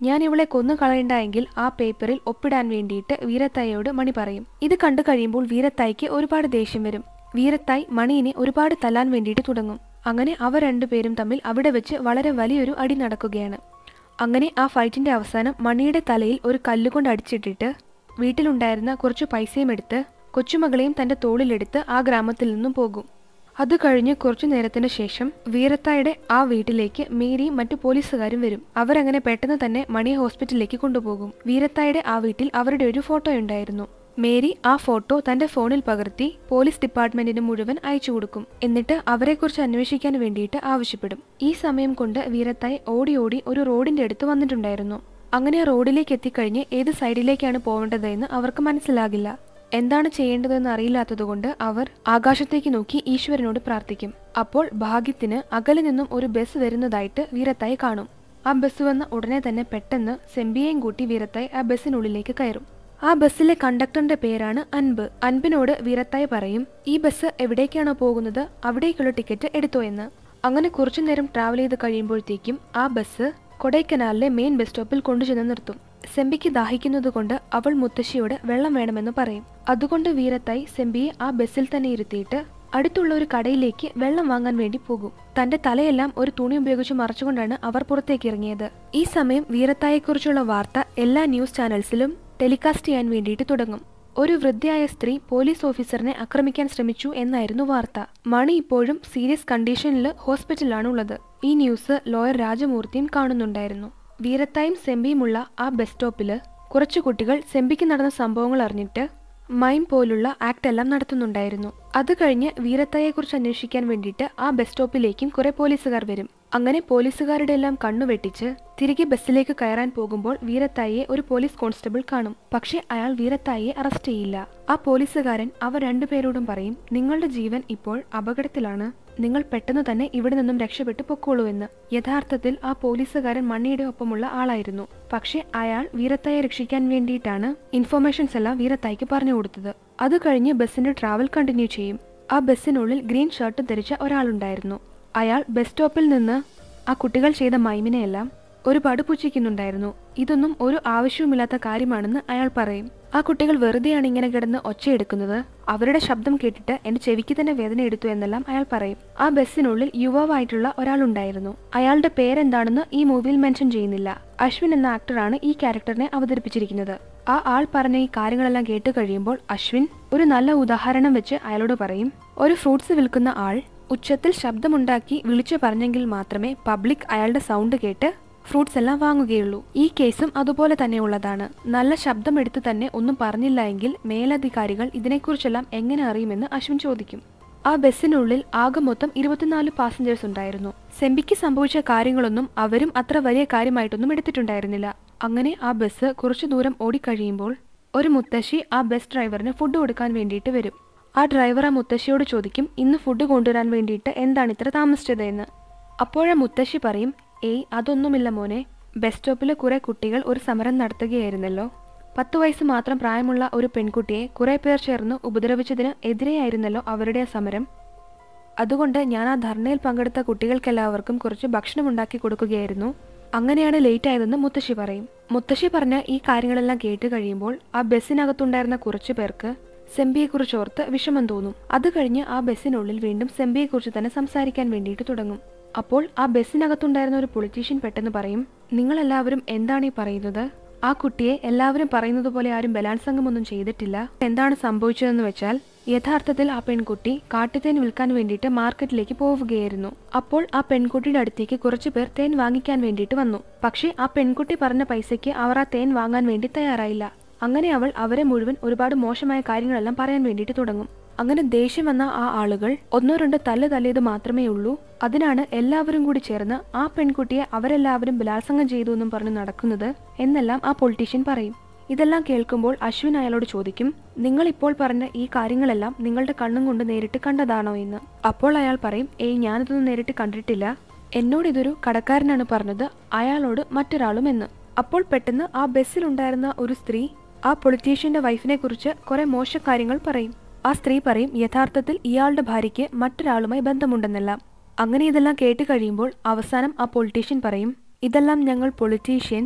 ഞാൻ ഇവളെ കൊന്നു കളയണ്ടെങ്കിൽ ആ പേപ്പറിൽ ഒപ്പിടാൻ വേണ്ടിയിട്ട് വീരത്തായിയോട് മണി പറയും ഇത് കണ്ടു കഴിയുമ്പോൾ വീരത്തായിക്ക് ഒരുപാട് ദേഷ്യം വരും വീരത്തായി മണിയെ ഒരുപാട് തല്ലാൻ വേണ്ടിയിട്ട് തുടങ്ങും അങ്ങനെ അവർ രണ്ടുപേരും തമ്മിൽ അവിടെ വെച്ച് വളരെ വലിയൊരു അടി നടക്കുകയാണ് അങ്ങനെ ആ ഫൈറ്റിന്റെ അവസാനം മണിയുടെ തലയിൽ ഒരു കല്ലുകൊണ്ട് അടിച്ചിട്ടിട്ട് വീട്ടിലുണ്ടായിരുന്ന കുറച്ച് പൈസയും എടുത്ത് കൊച്ചുമകളെയും തന്റെ തോളിലെടുത്ത് ആ ഗ്രാമത്തിൽ നിന്നും പോകും അത് കഴിഞ്ഞ് കുറച്ചു നേരത്തിന് ശേഷം വീരത്തായുടെ ആ വീട്ടിലേക്ക് മേരിയും മറ്റു പോലീസുകാരും വരും അവരങ്ങനെ പെട്ടെന്ന് തന്നെ മണിയെ ഹോസ്പിറ്റലിലേക്ക് കൊണ്ടുപോകും വീരത്തായുടെ ആ വീട്ടിൽ അവരുടെ ഒരു ഫോട്ടോ ഉണ്ടായിരുന്നു മേരി ആ ഫോട്ടോ തന്റെ ഫോണിൽ പകർത്തി പോലീസ് ഡിപ്പാർട്ട്മെന്റിന് മുഴുവൻ അയച്ചു കൊടുക്കും എന്നിട്ട് അവരെക്കുറിച്ച് അന്വേഷിക്കാൻ വേണ്ടിയിട്ട് ആവശ്യപ്പെടും ഈ സമയം കൊണ്ട് വീരത്തായി ഓടി ഓടി ഒരു റോഡിന്റെ അടുത്ത് വന്നിട്ടുണ്ടായിരുന്നു അങ്ങനെ ആ റോഡിലേക്ക് എത്തിക്കഴിഞ്ഞ് ഏത് സൈഡിലേക്കാണ് പോവേണ്ടതെന്ന് അവർക്ക് മനസ്സിലാകില്ല എന്താണ് ചെയ്യേണ്ടതെന്ന് അറിയില്ലാത്തതുകൊണ്ട് അവർ ആകാശത്തേക്ക് നോക്കി ഈശ്വരനോട് പ്രാർത്ഥിക്കും അപ്പോൾ ഭാഗ്യത്തിന് അകലെ നിന്നും ഒരു ബസ് വരുന്നതായിട്ട് വീരത്തായി കാണും ആ ബസ് വന്ന ഉടനെ തന്നെ പെട്ടെന്ന് സെമ്പിയെയും കൂട്ടി വീരത്തായി ആ ബസ്സിനുള്ളിലേക്ക് കയറും ആ ബസ്സിലെ കണ്ടക്ടറിന്റെ പേരാണ് അൻപ് അൻപിനോട് വീരത്തായി പറയും ഈ ബസ് എവിടേക്കാണോ പോകുന്നത് അവിടേക്കുള്ള ടിക്കറ്റ് എടുത്തോ എന്ന് അങ്ങനെ കുറച്ചു നേരം ട്രാവൽ ചെയ്ത് കഴിയുമ്പോഴത്തേക്കും ആ ബസ് കൊടൈക്കനാലിലെ മെയിൻ ബസ് സ്റ്റോപ്പിൽ കൊണ്ടുചെന്ന് നിർത്തും സെമ്പിക്ക് ദാഹിക്കുന്നത് കൊണ്ട് അവൾ മുത്തശ്ശിയോട് വെള്ളം വേണമെന്ന് പറയും അതുകൊണ്ട് വീരത്തായി സെമ്പിയെ ആ ബസ്സിൽ തന്നെ ഇരുത്തിയിട്ട് അടുത്തുള്ള ഒരു കടയിലേക്ക് വെള്ളം വാങ്ങാൻ വേണ്ടി പോകും തന്റെ തലയെല്ലാം ഒരു തുണി ഉപയോഗിച്ച് മറച്ചുകൊണ്ടാണ് അവർ പുറത്തേക്ക് ഇറങ്ങിയത് ഈ സമയം വീരത്തായെക്കുറിച്ചുള്ള വാർത്ത എല്ലാ ന്യൂസ് ചാനൽസിലും ടെലികാസ്റ്റ് ചെയ്യാൻ വേണ്ടിയിട്ട് തുടങ്ങും ഒരു വൃദ്ധയായ സ്ത്രീ പോലീസ് ഓഫീസറിനെ ആക്രമിക്കാൻ ശ്രമിച്ചു എന്നായിരുന്നു വാർത്ത മണി ഇപ്പോഴും സീരിയസ് കണ്ടീഷനിൽ ഹോസ്പിറ്റലിലാണ് ഉള്ളത് ഈ ന്യൂസ് ലോയർ രാജമൂർത്തിയും കാണുന്നുണ്ടായിരുന്നു വീരത്തായും സെമ്പിയുമുള്ള ആ ബസ് സ്റ്റോപ്പില് കുറച്ചു കുട്ടികൾ സെമ്പിക്ക് നടന്ന സംഭവങ്ങൾ അറിഞ്ഞിട്ട് മൈം പോലുള്ള ആക്ട് എല്ലാം നടത്തുന്നുണ്ടായിരുന്നു അത് കഴിഞ്ഞ് വീരത്തായെക്കുറിച്ച് അന്വേഷിക്കാൻ വേണ്ടിയിട്ട് ആ ബസ് സ്റ്റോപ്പിലേക്കും കുറെ പോലീസുകാർ വരും അങ്ങനെ പോലീസുകാരുടെ എല്ലാം കണ്ണു വെട്ടിച്ച് തിരികെ ബസ്സിലേക്ക് കയറാൻ പോകുമ്പോൾ വീരത്തായിയെ ഒരു പോലീസ് കോൺസ്റ്റബിൾ കാണും പക്ഷെ അയാൾ വീരത്തായിയെ അറസ്റ്റ് ചെയ്യില്ല ആ പോലീസുകാരൻ അവർ രണ്ടുപേരോടും പറയും നിങ്ങളുടെ ജീവൻ ഇപ്പോൾ അപകടത്തിലാണ് നിങ്ങൾ പെട്ടെന്ന് തന്നെ ഇവിടെ നിന്നും രക്ഷപ്പെട്ടു പൊക്കോളൂ എന്ന് യഥാർത്ഥത്തിൽ ആ പോലീസുകാരൻ മണ്ണിയുടെ ഒപ്പമുള്ള ആളായിരുന്നു പക്ഷെ അയാൾ വീരത്തായെ രക്ഷിക്കാൻ വേണ്ടിയിട്ടാണ് ഇൻഫോർമേഷൻസ് എല്ലാം വീരത്തായിക്ക് പറഞ്ഞു കൊടുത്തത് അത് കഴിഞ്ഞ് ബസ്സിന്റെ ട്രാവൽ കണ്ടിന്യൂ ചെയ്യും ആ ബസ്സിനുള്ളിൽ ഗ്രീൻ ഷർട്ട് ധരിച്ച ഒരാളുണ്ടായിരുന്നു അയാൾ ബസ് സ്റ്റോപ്പിൽ നിന്ന് ആ കുട്ടികൾ ചെയ്ത മൈമിനെയെല്ലാം ഒരുപാട് പുച്ഛിക്കുന്നുണ്ടായിരുന്നു ഇതൊന്നും ഒരു ആവശ്യവുമില്ലാത്ത കാര്യമാണെന്ന് അയാൾ പറയും ആ കുട്ടികൾ വെറുതെയാണ് ഇങ്ങനെ കിടന്ന് ഒച്ചയെടുക്കുന്നത് അവരുടെ ശബ്ദം കേട്ടിട്ട് എന്റെ ചെവിക്ക് തന്നെ വേദന എടുത്തു എന്നെല്ലാം അയാൾ പറയും ആ ബസ്സിനുള്ളിൽ യുവാവായിട്ടുള്ള ഒരാളുണ്ടായിരുന്നു അയാളുടെ പേരെന്താണെന്ന് ഈ മൂവിയിൽ മെൻഷൻ ചെയ്യുന്നില്ല അശ്വിൻ എന്ന ആക്ടറാണ് ഈ ക്യാരക്ടറിനെ അവതരിപ്പിച്ചിരിക്കുന്നത് ആ ആൾ പറഞ്ഞ ഈ കാര്യങ്ങളെല്ലാം കേട്ട് കഴിയുമ്പോൾ അശ്വിൻ ഒരു നല്ല ഉദാഹരണം വെച്ച് അയാളോട് പറയും ഒരു ഫ്രൂട്ട്സ് വിൽക്കുന്ന ആൾ ഉച്ചത്തിൽ ശബ്ദമുണ്ടാക്കി വിളിച്ചു പറഞ്ഞെങ്കിൽ മാത്രമേ പബ്ലിക് അയാളുടെ സൗണ്ട് കേട്ട് ഫ്രൂട്ട്സ് എല്ലാം വാങ്ങുകയുള്ളൂ ഈ കേസും അതുപോലെ തന്നെ ഉള്ളതാണ് നല്ല ശബ്ദമെടുത്ത് തന്നെ ഒന്നും പറഞ്ഞില്ല എങ്കിൽ മേലധികാരികൾ ഇതിനെക്കുറിച്ചെല്ലാം എങ്ങനെ അറിയുമെന്ന് അശ്വിൻ ചോദിക്കും ആ ബസ്സിനുള്ളിൽ ആകെ മൊത്തം ഇരുപത്തിനാല് പാസഞ്ചേഴ്സ് ഉണ്ടായിരുന്നു സെമ്പിക്ക് സംഭവിച്ച കാര്യങ്ങളൊന്നും അവരും അത്ര വലിയ കാര്യമായിട്ടൊന്നും എടുത്തിട്ടുണ്ടായിരുന്നില്ല അങ്ങനെ ആ ബസ് കുറച്ചു ദൂരം ഓടിക്കഴിയുമ്പോൾ ഒരു മുത്തശ്ശി ആ ബസ് ഡ്രൈവറിന് ഫുഡ് കൊടുക്കാൻ വേണ്ടിയിട്ട് വരും ആ ഡ്രൈവർ ആ മുത്തശ്ശിയോട് ചോദിക്കും ഇന്ന് ഫുഡ് കൊണ്ടുവരാൻ വേണ്ടിയിട്ട് എന്താണ് ഇത്ര താമസിച്ചത് എന്ന് അപ്പോഴാ മുത്തശ്ശി പറയും ഏയ് അതൊന്നുമില്ല മോനെ ബസ് സ്റ്റോപ്പിൽ കുറെ കുട്ടികൾ ഒരു സമരം നടത്തുകയായിരുന്നല്ലോ പത്ത് വയസ്സ് മാത്രം പ്രായമുള്ള ഒരു പെൺകുട്ടിയെ കുറെ പേർ ചേർന്ന് ഉപദ്രവിച്ചതിന് എതിരെയായിരുന്നല്ലോ അവരുടെ ആ സമരം അതുകൊണ്ട് ഞാൻ ആ ധർണയിൽ പങ്കെടുത്ത കുട്ടികൾക്കെല്ലാവർക്കും കുറച്ച് ഭക്ഷണം ഉണ്ടാക്കി കൊടുക്കുകയായിരുന്നു അങ്ങനെയാണ് ലേറ്റ് ആയതെന്ന് മുത്തശ്ശി പറയും മുത്തശ്ശി പറഞ്ഞ ഈ കാര്യങ്ങളെല്ലാം കേട്ട് കഴിയുമ്പോൾ ആ ബസ്സിനകത്തുണ്ടായിരുന്ന കുറച്ചു പേർക്ക് സെമ്പിയെക്കുറിച്ച് ഓർത്ത് വിഷമം തോന്നും അത് കഴിഞ്ഞ് ആ ബസ്സിനുള്ളിൽ വീണ്ടും സെമ്പിയെക്കുറിച്ച് തന്നെ സംസാരിക്കാൻ വേണ്ടിയിട്ട് തുടങ്ങും അപ്പോൾ ആ ബസ്സിനകത്തുണ്ടായിരുന്ന ഒരു പൊളിറ്റീഷ്യൻ പെട്ടെന്ന് പറയും നിങ്ങളെല്ലാവരും എന്താണ് ഈ പറയുന്നത് ആ കുട്ടിയെ എല്ലാവരും പറയുന്നത് പോലെ ആരും ബലാത്സംഗമൊന്നും ചെയ്തിട്ടില്ല എന്താണ് സംഭവിച്ചതെന്ന് വെച്ചാൽ യഥാർത്ഥത്തിൽ ആ പെൺകുട്ടി കാട്ടുതേൻ വിൽക്കാൻ വേണ്ടിയിട്ട് മാർക്കറ്റിലേക്ക് പോവുകയായിരുന്നു അപ്പോൾ ആ പെൺകുട്ടിയുടെ അടുത്തേക്ക് കുറച്ചു പേർ തേൻ വാങ്ങിക്കാൻ വേണ്ടിയിട്ട് വന്നു പക്ഷേ ആ പെൺകുട്ടി പറഞ്ഞ പൈസയ്ക്ക് അവർ ആ തേൻ വാങ്ങാൻ വേണ്ടി തയ്യാറായില്ല അങ്ങനെ അവൾ അവരെ മുഴുവൻ ഒരുപാട് മോശമായ കാര്യങ്ങളെല്ലാം പറയാൻ വേണ്ടിയിട്ട് തുടങ്ങും അങ്ങനെ ദേഷ്യം വന്ന ആ ആളുകൾ ഒന്നോ രണ്ടോ തല്ല് തല്ലിയത് മാത്രമേ ഉള്ളൂ അതിനാണ് എല്ലാവരും കൂടി ചേർന്ന് ആ പെൺകുട്ടിയെ അവരെല്ലാവരും ബലാത്സംഗം ചെയ്തു എന്നും പറഞ്ഞ് നടക്കുന്നത് എന്നെല്ലാം ആ പൊളിറ്റീഷ്യൻ പറയും ഇതെല്ലാം കേൾക്കുമ്പോൾ അശ്വിൻ അയാളോട് ചോദിക്കും നിങ്ങൾ ഇപ്പോൾ പറഞ്ഞ ഈ കാര്യങ്ങളെല്ലാം നിങ്ങളുടെ കണ്ണും കൊണ്ട് നേരിട്ട് കണ്ടതാണോ എന്ന് അപ്പോൾ അയാൾ പറയും ഏയ് ഞാനിതൊന്നും നേരിട്ട് കണ്ടിട്ടില്ല എന്നോട് ഇതൊരു കടക്കാരനാണ് പറഞ്ഞത് അയാളോട് മറ്റൊരാളും എന്ന് അപ്പോൾ പെട്ടെന്ന് ആ ബസ്സിലുണ്ടായിരുന്ന ഒരു സ്ത്രീ ആ പൊളിറ്റീഷ്യന്റെ വൈഫിനെ കുറിച്ച് കുറെ മോശക്കാര്യങ്ങൾ പറയും ആ സ്ത്രീ പറയും യഥാർത്ഥത്തിൽ ഇയാളുടെ ഭാര്യയ്ക്ക് മറ്റൊരാളുമായി ബന്ധമുണ്ടെന്നെല്ലാം അങ്ങനെ ഇതെല്ലാം കേട്ട് കഴിയുമ്പോൾ അവസാനം ആ പൊളിറ്റീഷ്യൻ പറയും ഇതെല്ലാം ഞങ്ങൾ പൊളിറ്റീഷ്യൻസ്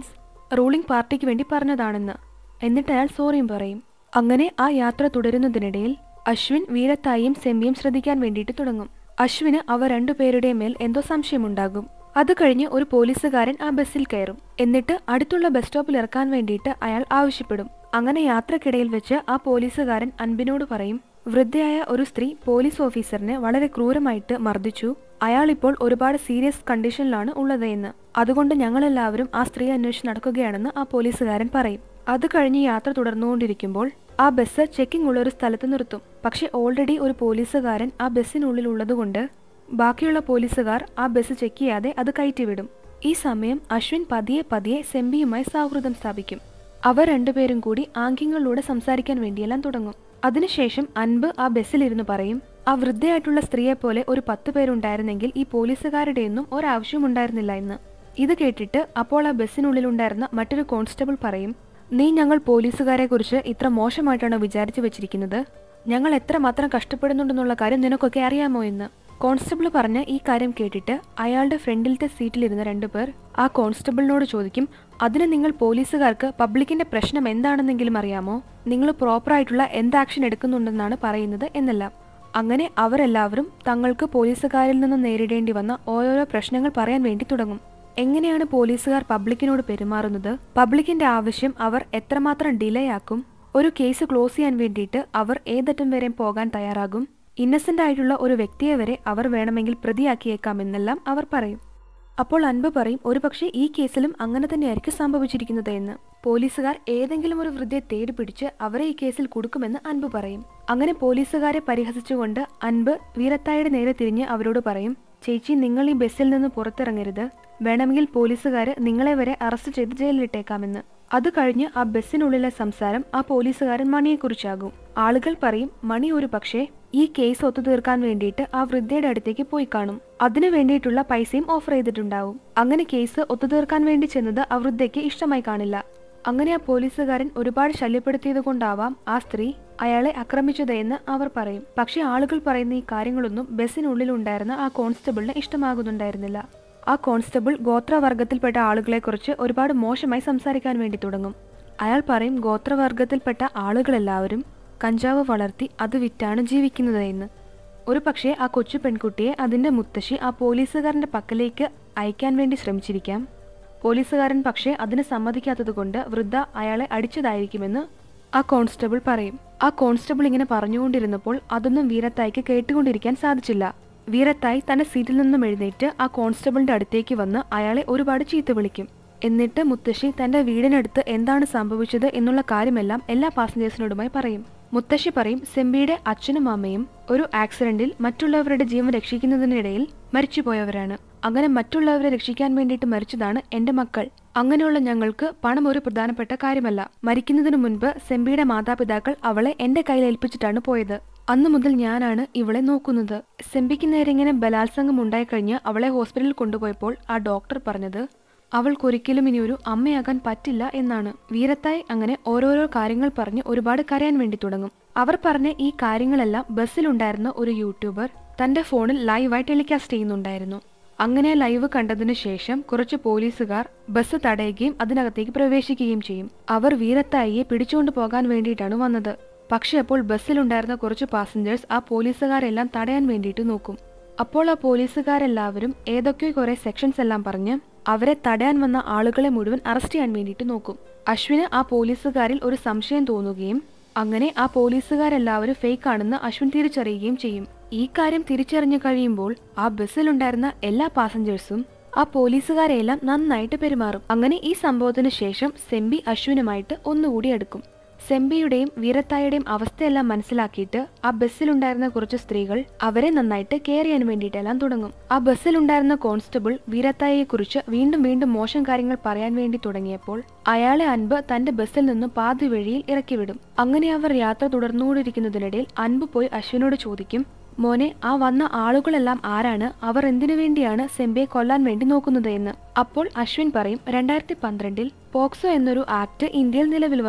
റൂളിംഗ് പാർട്ടിക്ക് വേണ്ടി പറഞ്ഞതാണെന്ന് എന്നിട്ട് അയാൾ സോറിയും പറയും അങ്ങനെ ആ യാത്ര തുടരുന്നതിനിടയിൽ അശ്വിൻ വീരത്തായും സെമ്പിയും ശ്രദ്ധിക്കാൻ വേണ്ടിയിട്ട് തുടങ്ങും അശ്വിന് അവ രണ്ടുപേരുടെയും മേൽ എന്തോ സംശയമുണ്ടാകും അത് കഴിഞ്ഞ് ഒരു പോലീസുകാരൻ ആ ബസ്സിൽ കയറും എന്നിട്ട് അടുത്തുള്ള ബസ് സ്റ്റോപ്പിൽ ഇറക്കാൻ വേണ്ടിയിട്ട് അയാൾ ആവശ്യപ്പെടും അങ്ങനെ യാത്രക്കിടയിൽ വെച്ച് ആ പോലീസുകാരൻ അൻപിനോട് പറയും വൃദ്ധയായ ഒരു സ്ത്രീ പോലീസ് ഓഫീസറിനെ വളരെ ക്രൂരമായിട്ട് മർദ്ദിച്ചു അയാൾ ഇപ്പോൾ ഒരുപാട് സീരിയസ് കണ്ടീഷനിലാണ് ഉള്ളത് എന്ന് അതുകൊണ്ട് ഞങ്ങളെല്ലാവരും ആ സ്ത്രീ അന്വേഷിച്ച് നടക്കുകയാണെന്ന് ആ പോലീസുകാരൻ പറയും അത് കഴിഞ്ഞ് യാത്ര തുടർന്നുകൊണ്ടിരിക്കുമ്പോൾ ആ ബസ് ചെക്കിംഗ് ഉള്ള ഒരു സ്ഥലത്ത് നിർത്തും പക്ഷെ ഓൾറെഡി ഒരു പോലീസുകാരൻ ആ ബസ്സിനുള്ളിൽ ഉള്ളതുകൊണ്ട് ബാക്കിയുള്ള പോലീസുകാർ ആ ബസ് ചെക്ക് ചെയ്യാതെ അത് കയറ്റിവിടും ഈ സമയം അശ്വിൻ പതിയെ പതിയെ സെമ്പിയുമായി സൗഹൃദം സ്ഥാപിക്കും അവർ രണ്ടുപേരും കൂടി ആംഗ്യങ്ങളിലൂടെ സംസാരിക്കാൻ വേണ്ടിയെല്ലാം തുടങ്ങും അതിനുശേഷം അൻപ് ആ ബസ്സിലിരുന്ന് പറയും ആ വൃദ്ധയായിട്ടുള്ള സ്ത്രീയെ പോലെ ഒരു പത്ത് പേരുണ്ടായിരുന്നെങ്കിൽ ഈ പോലീസുകാരുടെയൊന്നും ഒരാവശ്യം ഉണ്ടായിരുന്നില്ല എന്ന് ഇത് കേട്ടിട്ട് അപ്പോൾ ആ ബസ്സിനുള്ളിലുണ്ടായിരുന്ന മറ്റൊരു കോൺസ്റ്റബിൾ പറയും നീ ഞങ്ങൾ പോലീസുകാരെ കുറിച്ച് ഇത്ര മോശമായിട്ടാണ് വിചാരിച്ചു വെച്ചിരിക്കുന്നത് ഞങ്ങൾ എത്രമാത്രം കഷ്ടപ്പെടുന്നുണ്ടെന്നുള്ള കാര്യം നിനക്കൊക്കെ അറിയാമോ എന്ന് കോൺസ്റ്റബിൾ പറഞ്ഞ ഈ കാര്യം കേട്ടിട്ട് അയാളുടെ ഫ്രണ്ടിലത്തെ സീറ്റിലിരുന്ന രണ്ടുപേർ ആ കോൺസ്റ്റബിളിനോട് ചോദിക്കും അതിന് നിങ്ങൾ പോലീസുകാർക്ക് പബ്ലിക്കിന്റെ പ്രശ്നം എന്താണെന്നെങ്കിലും അറിയാമോ നിങ്ങൾ പ്രോപ്പറായിട്ടുള്ള എന്ത് ആക്ഷൻ എടുക്കുന്നുണ്ടെന്നാണ് പറയുന്നത് എന്നെല്ലാം അങ്ങനെ അവരെല്ലാവരും തങ്ങൾക്ക് പോലീസുകാരിൽ നിന്ന് നേരിടേണ്ടി വന്ന ഓരോരോ പ്രശ്നങ്ങൾ പറയാൻ വേണ്ടി തുടങ്ങും എങ്ങനെയാണ് പോലീസുകാർ പബ്ലിക്കിനോട് പെരുമാറുന്നത് പബ്ലിക്കിന്റെ ആവശ്യം അവർ എത്രമാത്രം ഡിലേ ആക്കും ഒരു കേസ് ക്ലോസ് ചെയ്യാൻ വേണ്ടിയിട്ട് അവർ ഏതറ്റം വരെ പോകാൻ തയ്യാറാകും ഇന്നസെന്റ് ആയിട്ടുള്ള ഒരു വ്യക്തിയെ വരെ അവർ വേണമെങ്കിൽ പ്രതിയാക്കിയേക്കാമെന്നെല്ലാം അവർ പറയും അപ്പോൾ അൻപ് പറയും ഒരുപക്ഷെ ഈ കേസിലും അങ്ങനെ തന്നെയായിരിക്കും സംഭവിച്ചിരിക്കുന്നത് എന്ന് പോലീസുകാർ ഏതെങ്കിലും ഒരു വൃദ്ധയെ തേടി പിടിച്ച് അവരെ ഈ കേസിൽ കൊടുക്കുമെന്ന് അൻപ് പറയും അങ്ങനെ പോലീസുകാരെ പരിഹസിച്ചുകൊണ്ട് അൻപ് വീരത്തായുടെ നേരെ തിരിഞ്ഞ് അവരോട് പറയും ചേച്ചി നിങ്ങൾ ഈ ബസ്സിൽ നിന്ന് പുറത്തിറങ്ങരുത് വേണമെങ്കിൽ പോലീസുകാർ നിങ്ങളെ വരെ അറസ്റ്റ് ചെയ്ത് ജയിലിലിട്ടേക്കാമെന്ന് അത് കഴിഞ്ഞ് ആ ബസ്സിനുള്ളിലെ സംസാരം ആ പോലീസുകാരൻ മണിയെക്കുറിച്ചാകും ആളുകൾ പറയും മണി ഒരു പക്ഷേ ഈ കേസ് ഒത്തുതീർക്കാൻ വേണ്ടിയിട്ട് ആ വൃദ്ധയുടെ അടുത്തേക്ക് പോയി കാണും അതിനു വേണ്ടിയിട്ടുള്ള പൈസയും ഓഫർ ചെയ്തിട്ടുണ്ടാവും അങ്ങനെ കേസ് ഒത്തുതീർക്കാൻ വേണ്ടി ചെന്നത് ആ വൃദ്ധയ്ക്ക് ഇഷ്ടമായി കാണില്ല അങ്ങനെ ആ പോലീസുകാരൻ ഒരുപാട് ശല്യപ്പെടുത്തിയത് കൊണ്ടാവാം ആ സ്ത്രീ അയാളെ ആക്രമിച്ചത് എന്ന് അവർ പറയും പക്ഷെ ആളുകൾ പറയുന്ന ഈ കാര്യങ്ങളൊന്നും ബസ്സിനുള്ളിൽ ഉണ്ടായിരുന്ന ആ കോൺസ്റ്റബിളിന് ഇഷ്ടമാകുന്നുണ്ടായിരുന്നില്ല ആ കോൺസ്റ്റബിൾ ഗോത്രവർഗത്തിൽപ്പെട്ട ആളുകളെക്കുറിച്ച് ഒരുപാട് മോശമായി സംസാരിക്കാൻ വേണ്ടി തുടങ്ങും അയാൾ പറയും ഗോത്രവർഗത്തിൽപ്പെട്ട ആളുകളെല്ലാവരും കഞ്ചാവ് വളർത്തി അത് വിറ്റാണ് ജീവിക്കുന്നത് എന്ന് ഒരു പക്ഷേ ആ കൊച്ചു പെൺകുട്ടിയെ അതിന്റെ മുത്തശ്ശി ആ പോലീസുകാരന്റെ പക്കലേക്ക് അയക്കാൻ വേണ്ടി ശ്രമിച്ചിരിക്കാം പോലീസുകാരൻ പക്ഷേ അതിന് സമ്മതിക്കാത്തതുകൊണ്ട് വൃദ്ധ അയാളെ അടിച്ചതായിരിക്കുമെന്ന് ആ കോൺസ്റ്റബിൾ പറയും ആ കോൺസ്റ്റബിൾ ഇങ്ങനെ പറഞ്ഞുകൊണ്ടിരുന്നപ്പോൾ അതൊന്നും വീരത്തായിക്ക് കേട്ടുകൊണ്ടിരിക്കാൻ സാധിച്ചില്ല വീരത്തായി തന്റെ സീറ്റിൽ നിന്നും എഴുന്നേറ്റ് ആ കോൺസ്റ്റബിളിന്റെ അടുത്തേക്ക് വന്ന് അയാളെ ഒരുപാട് ചീത്ത വിളിക്കും എന്നിട്ട് മുത്തശ്ശി തന്റെ വീടിനടുത്ത് എന്താണ് സംഭവിച്ചത് എന്നുള്ള കാര്യമെല്ലാം എല്ലാ പാസഞ്ചേഴ്സിനോടുമായി പറയും മുത്തശ്ശി പറയും സെമ്പിയുടെ അച്ഛനും അമ്മയും ഒരു ആക്സിഡന്റിൽ മറ്റുള്ളവരുടെ ജീവൻ രക്ഷിക്കുന്നതിനിടയിൽ മരിച്ചുപോയവരാണ് അങ്ങനെ മറ്റുള്ളവരെ രക്ഷിക്കാൻ വേണ്ടിയിട്ട് മരിച്ചതാണ് എന്റെ മക്കൾ അങ്ങനെയുള്ള ഞങ്ങൾക്ക് പണം ഒരു പ്രധാനപ്പെട്ട കാര്യമല്ല മരിക്കുന്നതിനു മുൻപ് സെമ്പിയുടെ മാതാപിതാക്കൾ അവളെ എന്റെ കയ്യിൽ ഏൽപ്പിച്ചിട്ടാണ് പോയത് അന്നു മുതൽ ഞാനാണ് ഇവളെ നോക്കുന്നത് സെമ്പിക്ക് നേരെ ഇങ്ങനെ ബലാത്സംഗം ഉണ്ടായിക്കഴിഞ്ഞ് അവളെ ഹോസ്പിറ്റലിൽ കൊണ്ടുപോയപ്പോൾ ആ ഡോക്ടർ പറഞ്ഞത് അവൾക്കൊരിക്കലും ഇനി ഒരു അമ്മയാകാൻ പറ്റില്ല എന്നാണ് വീരത്തായി അങ്ങനെ ഓരോരോ കാര്യങ്ങൾ പറഞ്ഞ് ഒരുപാട് കരയാൻ വേണ്ടി തുടങ്ങും അവർ പറഞ്ഞ ഈ കാര്യങ്ങളെല്ലാം ബസ്സിലുണ്ടായിരുന്ന ഒരു യൂട്യൂബർ തന്റെ ഫോണിൽ ലൈവായി ടെലികാസ്റ്റ് ചെയ്യുന്നുണ്ടായിരുന്നു അങ്ങനെ ലൈവ് കണ്ടതിനു ശേഷം കുറച്ച് പോലീസുകാർ ബസ് തടയുകയും അതിനകത്തേക്ക് പ്രവേശിക്കുകയും ചെയ്യും അവർ വീരത്തായിയെ പിടിച്ചുകൊണ്ട് പോകാൻ വേണ്ടിയിട്ടാണ് വന്നത് പക്ഷെ അപ്പോൾ ബസ്സിലുണ്ടായിരുന്ന കുറച്ച് പാസഞ്ചേഴ്സ് ആ പോലീസുകാരെല്ലാം തടയാൻ വേണ്ടിയിട്ട് നോക്കും അപ്പോൾ ആ പോലീസുകാരെല്ലാവരും ഏതൊക്കെയോ കുറെ സെക്ഷൻസ് എല്ലാം പറഞ്ഞ് അവരെ തടയാൻ വന്ന ആളുകളെ മുഴുവൻ അറസ്റ്റ് ചെയ്യാൻ വേണ്ടിയിട്ട് നോക്കും അശ്വിന് ആ പോലീസുകാരിൽ ഒരു സംശയം തോന്നുകയും അങ്ങനെ ആ പോലീസുകാരെല്ലാവരും ഫേക്ക് ആണെന്ന് അശ്വിൻ തിരിച്ചറിയുകയും ചെയ്യും ഈ കാര്യം തിരിച്ചറിഞ്ഞു കഴിയുമ്പോൾ ആ ബസ്സിലുണ്ടായിരുന്ന എല്ലാ പാസഞ്ചേഴ്സും ആ പോലീസുകാരെയെല്ലാം നന്നായിട്ട് പെരുമാറും അങ്ങനെ ഈ സംഭവത്തിന് ശേഷം സെമ്പി അശ്വിനുമായിട്ട് ഒന്നുകൂടി എടുക്കും സെമ്പിയുടെയും വീരത്തായുടെയും അവസ്ഥയെല്ലാം മനസ്സിലാക്കിയിട്ട് ആ ബസ്സിലുണ്ടായിരുന്ന കുറച്ച് സ്ത്രീകൾ അവരെ നന്നായിട്ട് കെയർ ചെയ്യാൻ വേണ്ടിയിട്ടെല്ലാം തുടങ്ങും ആ ബസ്സിലുണ്ടായിരുന്ന കോൺസ്റ്റബിൾ വീരത്തായെക്കുറിച്ച് വീണ്ടും വീണ്ടും മോശം കാര്യങ്ങൾ പറയാൻ വേണ്ടി തുടങ്ങിയപ്പോൾ അയാളെ അൻപ് തന്റെ ബസ്സിൽ നിന്നും പാതി വഴിയിൽ ഇറക്കിവിടും അങ്ങനെ അവർ യാത്ര തുടർന്നുകൊണ്ടിരിക്കുന്നതിനിടയിൽ അൻപ് പോയി അശ്വിനോട് ചോദിക്കും മോനെ ആ വന്ന ആളുകളെല്ലാം ആരാണ് അവർ എന്തിനു വേണ്ടിയാണ് സെമ്പയെ കൊല്ലാൻ വേണ്ടി നോക്കുന്നത് എന്ന് അപ്പോൾ അശ്വിൻ പറയും രണ്ടായിരത്തി പന്ത്രണ്ടിൽ പോക്സോ എന്നൊരു ആക്ട് ഇന്ത്യയിൽ നിലവിൽ വന്നു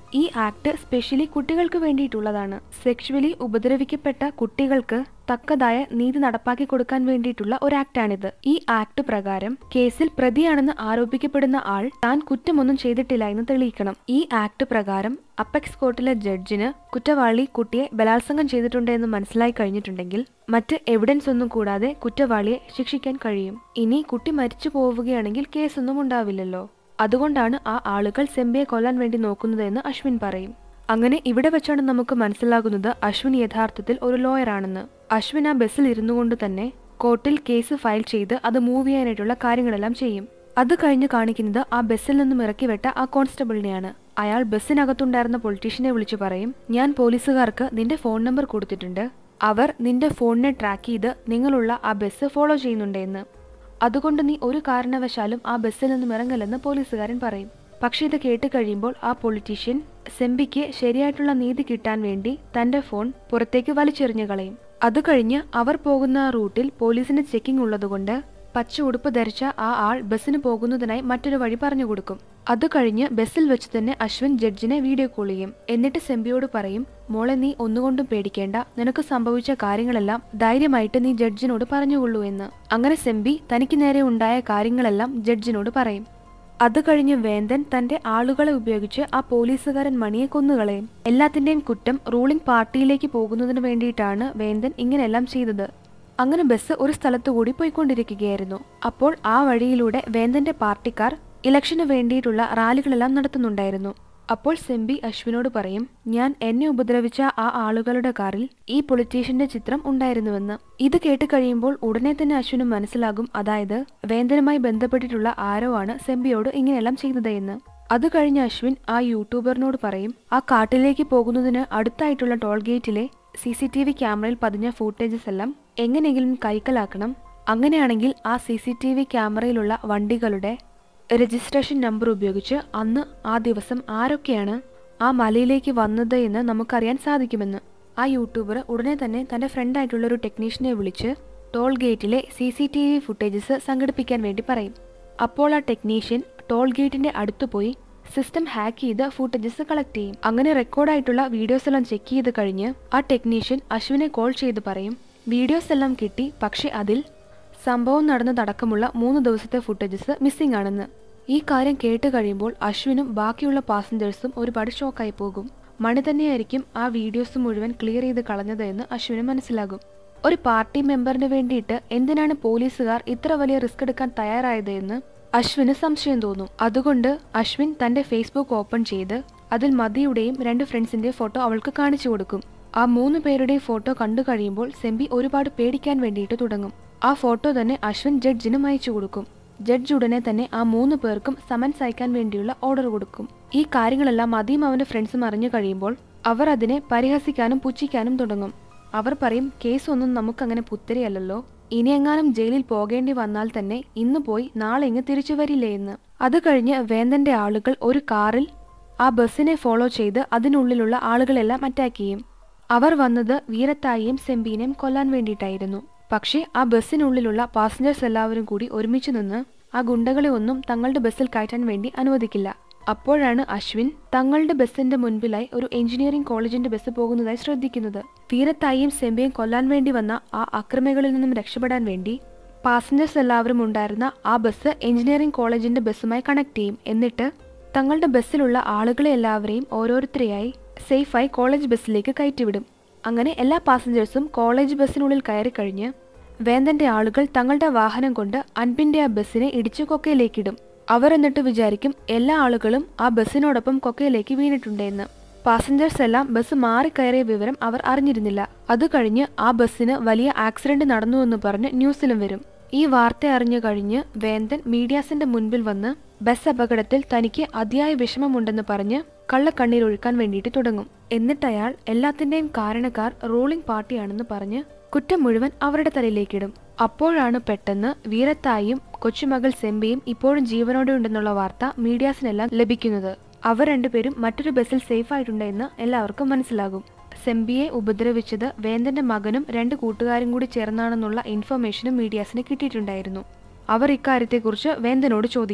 ഈ ആക്ട് സ്പെഷ്യലി കുട്ടികൾക്ക് വേണ്ടിയിട്ടുള്ളതാണ് സെക്ഷുവലി ഉപദ്രവിക്കപ്പെട്ട കുട്ടികൾക്ക് തക്കതായ നീതി നടപ്പാക്കി കൊടുക്കാൻ വേണ്ടിയിട്ടുള്ള ഒരു ആക്ടാണിത് ഈ ആക്ട് പ്രകാരം കേസിൽ പ്രതിയാണെന്ന് ആരോപിക്കപ്പെടുന്ന ആൾ താൻ കുറ്റമൊന്നും ചെയ്തിട്ടില്ല എന്ന് തെളിയിക്കണം ഈ ആക്ട് പ്രകാരം അപ്പെക്സ് കോർട്ടിലെ ജഡ്ജിന് കുറ്റവാളി കുട്ടിയെ ബലാത്സംഗം ചെയ്തിട്ടുണ്ട് എന്ന് മനസ്സിലായി കഴിഞ്ഞിട്ടുണ്ടെങ്കിൽ മറ്റ് എവിഡൻസ് ഒന്നും കൂടാതെ കുറ്റവാളിയെ ശിക്ഷിക്കാൻ കഴിയും ഇനി കുട്ടി മരിച്ചു പോവുകയാണെങ്കിൽ കേസൊന്നും ഉണ്ടാവില്ലല്ലോ അതുകൊണ്ടാണ് ആ ആളുകൾ സെംബിയെ കൊല്ലാൻ വേണ്ടി നോക്കുന്നതെന്ന് അശ്വിൻ പറയും അങ്ങനെ ഇവിടെ വെച്ചാണ് നമുക്ക് മനസ്സിലാകുന്നത് അശ്വിൻ യഥാർത്ഥത്തിൽ ഒരു ലോയറാണെന്ന് അശ്വിൻ ആ ബസ്സിൽ ഇരുന്നു കൊണ്ട് തന്നെ കോർട്ടിൽ കേസ് ഫയൽ ചെയ്ത് അത് മൂവ് ചെയ്യാനായിട്ടുള്ള കാര്യങ്ങളെല്ലാം ചെയ്യും അത് കഴിഞ്ഞ് കാണിക്കുന്നത് ആ ബസ്സിൽ നിന്നും ഇറക്കി വിട്ട ആ കോൺസ്റ്റബിളിനെയാണ് അയാൾ ബസ്സിനകത്തുണ്ടായിരുന്ന പൊളിറ്റീഷ്യനെ വിളിച്ചു പറയും ഞാൻ പോലീസുകാർക്ക് നിന്റെ ഫോൺ നമ്പർ കൊടുത്തിട്ടുണ്ട് അവർ നിന്റെ ഫോണിനെ ട്രാക്ക് ചെയ്ത് നിങ്ങളുള്ള ആ ബസ് ഫോളോ ചെയ്യുന്നുണ്ടെന്ന് അതുകൊണ്ട് നീ ഒരു കാരണവശാലും ആ ബസ്സിൽ നിന്നും ഇറങ്ങലെന്ന് പോലീസുകാരൻ പറയും പക്ഷെ ഇത് കേട്ട് കഴിയുമ്പോൾ ആ പൊളിറ്റീഷ്യൻ സെംബിക്ക് ശരിയായിട്ടുള്ള നീതി കിട്ടാൻ വേണ്ടി തന്റെ ഫോൺ പുറത്തേക്ക് വലിച്ചെറിഞ്ഞു കളയും അത് കഴിഞ്ഞ് അവർ പോകുന്ന ആ റൂട്ടിൽ പോലീസിന് ചെക്കിംഗ് ഉള്ളതുകൊണ്ട് പച്ച ഉടുപ്പ് ധരിച്ച ആ ആൾ ബസ്സിന് പോകുന്നതിനായി മറ്റൊരു വഴി പറഞ്ഞു കൊടുക്കും അത് കഴിഞ്ഞ് ബസ്സിൽ വെച്ച് തന്നെ അശ്വിൻ ജഡ്ജിനെ വീഡിയോ കോൾ ചെയ്യും എന്നിട്ട് സെംബിയോട് പറയും മോളെ നീ ഒന്നുകൊണ്ടും പേടിക്കേണ്ട നിനക്ക് സംഭവിച്ച കാര്യങ്ങളെല്ലാം ധൈര്യമായിട്ട് നീ ജഡ്ജിനോട് പറഞ്ഞുകൊള്ളൂ എന്ന് അങ്ങനെ സെംബി തനിക്ക് നേരെ ഉണ്ടായ കാര്യങ്ങളെല്ലാം ജഡ്ജിനോട് പറയും അത് കഴിഞ്ഞ് വേന്ദൻ തന്റെ ആളുകളെ ഉപയോഗിച്ച് ആ പോലീസുകാരൻ മണിയെ കൊന്നുകളയും എല്ലാത്തിന്റെയും കുറ്റം റൂളിംഗ് പാർട്ടിയിലേക്ക് പോകുന്നതിന് വേണ്ടിയിട്ടാണ് വേന്ദൻ ഇങ്ങനെയെല്ലാം ചെയ്തത് അങ്ങനെ ബസ് ഒരു സ്ഥലത്തുകൂടി പോയിക്കൊണ്ടിരിക്കുകയായിരുന്നു അപ്പോൾ ആ വഴിയിലൂടെ വേന്ദന്റെ പാർട്ടിക്കാർ ഇലക്ഷന് വേണ്ടിയിട്ടുള്ള റാലികളെല്ലാം നടത്തുന്നുണ്ടായിരുന്നു അപ്പോൾ സെംബി അശ്വിനോട് പറയും ഞാൻ എന്നെ ഉപദ്രവിച്ച ആ ആളുകളുടെ കാറിൽ ഈ പൊളിറ്റീഷ്യന്റെ ചിത്രം ഉണ്ടായിരുന്നുവെന്ന് ഇത് കേട്ട് കഴിയുമ്പോൾ ഉടനെ തന്നെ അശ്വിന് മനസ്സിലാകും അതായത് വേന്ദനുമായി ബന്ധപ്പെട്ടിട്ടുള്ള ആരോ ആണ് സെംബിയോട് ഇങ്ങനെയെല്ലാം ചെയ്തത് എന്ന് അത് കഴിഞ്ഞ അശ്വിൻ ആ യൂട്യൂബറിനോട് പറയും ആ കാട്ടിലേക്ക് പോകുന്നതിന് അടുത്തായിട്ടുള്ള ടോൾ ഗേറ്റിലെ സി സി ടി വി ക്യാമറയിൽ പതിഞ്ഞ ഫൂട്ടേജസ് എല്ലാം എങ്ങനെയെങ്കിലും കൈക്കലാക്കണം അങ്ങനെയാണെങ്കിൽ ആ സി സി ടി വി ക്യാമറയിലുള്ള വണ്ടികളുടെ രജിസ്ട്രേഷൻ നമ്പർ ഉപയോഗിച്ച് അന്ന് ആ ദിവസം ആരൊക്കെയാണ് ആ മലയിലേക്ക് വന്നത് എന്ന് നമുക്കറിയാൻ സാധിക്കുമെന്ന് ആ യൂട്യൂബർ ഉടനെ തന്നെ തന്റെ ഫ്രണ്ടായിട്ടുള്ള ഒരു ടെക്നീഷ്യനെ വിളിച്ച് ടോൾ ഗേറ്റിലെ C C T V footages സംഘടിപ്പിക്കാൻ വേണ്ടി പറയും അപ്പോൾ ആ ടെക്നീഷ്യൻ ടോൾ ഗേറ്റിന്റെ അടുത്ത് പോയി സിസ്റ്റം ഹാക്ക് ചെയ്ത് ഫുട്ടേജസ് കളക്ട് ചെയ്യും അങ്ങനെ റെക്കോർഡായിട്ടുള്ള വീഡിയോസ് എല്ലാം ചെക്ക് ചെയ്ത് കഴിഞ്ഞ് ആ ടെക്നീഷ്യൻ അശ്വിനെ കോൾ ചെയ്ത് പറയും വീഡിയോസ് എല്ലാം കിട്ടി പക്ഷെ അതിൽ സംഭവം നടന്നതടക്കമുള്ള മൂന്ന് ദിവസത്തെ ഫുട്ടേജസ് മിസ്സിംഗ് ആണെന്ന് ഈ കാര്യം കേട്ട് കഴിയുമ്പോൾ അശ്വിനും ബാക്കിയുള്ള പാസഞ്ചേഴ്സും ഒരുപാട് ഷോക്കായി പോകും മണി തന്നെയായിരിക്കും ആ വീഡിയോസ് മുഴുവൻ ക്ലിയർ ചെയ്ത് കളഞ്ഞത് എന്ന് അശ്വിന് മനസ്സിലാകും ഒരു പാർട്ടി മെമ്പറിന് വേണ്ടിയിട്ട് എന്തിനാണ് പോലീസുകാർ ഇത്ര വലിയ റിസ്ക് എടുക്കാൻ തയ്യാറായത് എന്ന് അശ്വിന് സംശയം തോന്നും അതുകൊണ്ട് അശ്വിൻ തന്റെ ഫേസ്ബുക്ക് ഓപ്പൺ ചെയ്ത് അതിൽ മതിയുടെയും രണ്ട് ഫ്രണ്ട്സിന്റെ ഫോട്ടോ അവൾക്ക് കാണിച്ചു കൊടുക്കും ആ മൂന്ന് പേരുടെയും ഫോട്ടോ കണ്ടു കഴിയുമ്പോൾ സെമ്പി ഒരുപാട് പേടിക്കാൻ വേണ്ടിയിട്ട് തുടങ്ങും ആ ഫോട്ടോ തന്നെ അശ്വിൻ ജഡ്ജിനും അയച്ചു കൊടുക്കും ജഡ്ജ് ഉടനെ തന്നെ ആ മൂന്ന് പേർക്കും സമൻസ് അയക്കാൻ വേണ്ടിയുള്ള ഓർഡർ കൊടുക്കും ഈ കാര്യങ്ങളെല്ലാം മതിയും അവന്റെ ഫ്രണ്ട്സും അറിഞ്ഞു കഴിയുമ്പോൾ അവർ അതിനെ പരിഹസിക്കാനും പുച്ഛിക്കാനും തുടങ്ങും അവർ പറയും കേസ് ഒന്നും നമുക്കങ്ങനെ പുത്തരിയല്ലല്ലോ ഇനിയെങ്ങാനും ജയിലിൽ പോകേണ്ടി വന്നാൽ തന്നെ ഇന്ന് പോയി നാളെ ഇങ്ങ് തിരിച്ചു വരില്ലേ എന്ന് അത് കഴിഞ്ഞ് വേന്ദന്റെ ആളുകൾ ഒരു കാറിൽ ആ ബസ്സിനെ ഫോളോ ചെയ്ത് അതിനുള്ളിലുള്ള ആളുകളെല്ലാം അറ്റാക്ക് ചെയ്യും അവർ വന്നത് വീരത്തായിയും സെമ്പീനെയും കൊല്ലാൻ വേണ്ടിയിട്ടായിരുന്നു പക്ഷേ ആ ബസ്സിനുള്ളിലുള്ള പാസഞ്ചേഴ്സ് എല്ലാവരും കൂടി ഒരുമിച്ച് നിന്ന് ആ ഗുണ്ടകളെ ഒന്നും തങ്ങളുടെ ബസ്സിൽ കയറ്റാൻ വേണ്ടി അനുവദിക്കില്ല അപ്പോഴാണ് അശ്വിൻ തങ്ങളുടെ ബസ്സിന്റെ മുൻപിലായി ഒരു എഞ്ചിനീയറിംഗ് കോളേജിന്റെ ബസ് പോകുന്നതായി ശ്രദ്ധിക്കുന്നത് വീരത്തായിയും സെമ്പയും കൊല്ലാൻ വേണ്ടി വന്ന ആ അക്രമികളിൽ നിന്നും രക്ഷപ്പെടാൻ വേണ്ടി പാസഞ്ചേഴ്സ് എല്ലാവരും ഉണ്ടായിരുന്ന ആ ബസ് എഞ്ചിനീയറിംഗ് കോളേജിന്റെ ബസ്സുമായി കണക്ട് ചെയ്യും എന്നിട്ട് തങ്ങളുടെ ബസ്സിലുള്ള ആളുകളെ എല്ലാവരെയും ഓരോരുത്തരെയായി സേഫായി കോളേജ് ബസ്സിലേക്ക് കയറ്റിവിടും അങ്ങനെ എല്ലാ പാസഞ്ചേഴ്സും കോളേജ് ബസ്സിനുള്ളിൽ കയറി കഴിഞ്ഞ് വേന്ദന്റെ ആളുകൾ തങ്ങളുടെ വാഹനം കൊണ്ട് അൻപിന്റെ ആ ബസ്സിനെ ഇടിച്ചു കൊക്കയിലേക്കിടും അവർ എന്നിട്ട് വിചാരിക്കും എല്ലാ ആളുകളും ആ ബസ്സിനോടൊപ്പം കൊക്കയിലേക്ക് വീണിട്ടുണ്ടെന്ന് പാസഞ്ചേഴ്സ് എല്ലാം ബസ് മാറിക്കയറിയ വിവരം അവർ അറിഞ്ഞിരുന്നില്ല അത് കഴിഞ്ഞ് ആ ബസ്സിന് വലിയ ആക്സിഡന്റ് നടന്നുവെന്ന് പറഞ്ഞ് ന്യൂസിലും വരും ഈ വാർത്ത അറിഞ്ഞു കഴിഞ്ഞ് വേന്ദൻ മീഡിയാസിന്റെ മുൻപിൽ വന്ന് ബസ് അപകടത്തിൽ തനിക്ക് അതിയായ വിഷമമുണ്ടെന്ന് പറഞ്ഞ് കള്ളക്കണ്ണീരൊഴുക്കാൻ വേണ്ടിയിട്ട് തുടങ്ങും എന്നിട്ട് അയാൾ എല്ലാത്തിന്റെയും കാരണക്കാർ റൂളിംഗ് പാർട്ടിയാണെന്ന് പറഞ്ഞ് കുറ്റം മുഴുവൻ അവരുടെ തലയിലേക്കിടും അപ്പോഴാണ് പെട്ടെന്ന് വീരത്തായും കൊച്ചുമകൾ സെമ്പിയും ഇപ്പോഴും ജീവനോടെ ഉണ്ടെന്നുള്ള വാർത്ത മീഡിയാസിനെല്ലാം ലഭിക്കുന്നത് അവർ രണ്ടുപേരും മറ്റൊരു ബസ്സിൽ സേഫ് ആയിട്ടുണ്ട് എന്ന് എല്ലാവർക്കും മനസ്സിലാകും സെമ്പിയെ ഉപദ്രവിച്ചത് വേന്ദന്റെ മകനും രണ്ട് കൂട്ടുകാരും കൂടി ചേർന്നാണെന്നുള്ള ഇൻഫർമേഷനും മീഡിയാസിന് കിട്ടിയിട്ടുണ്ടായിരുന്നു അവർ ഇക്കാര്യത്തെക്കുറിച്ച് വേന്ദനോട് ചോദിക്കും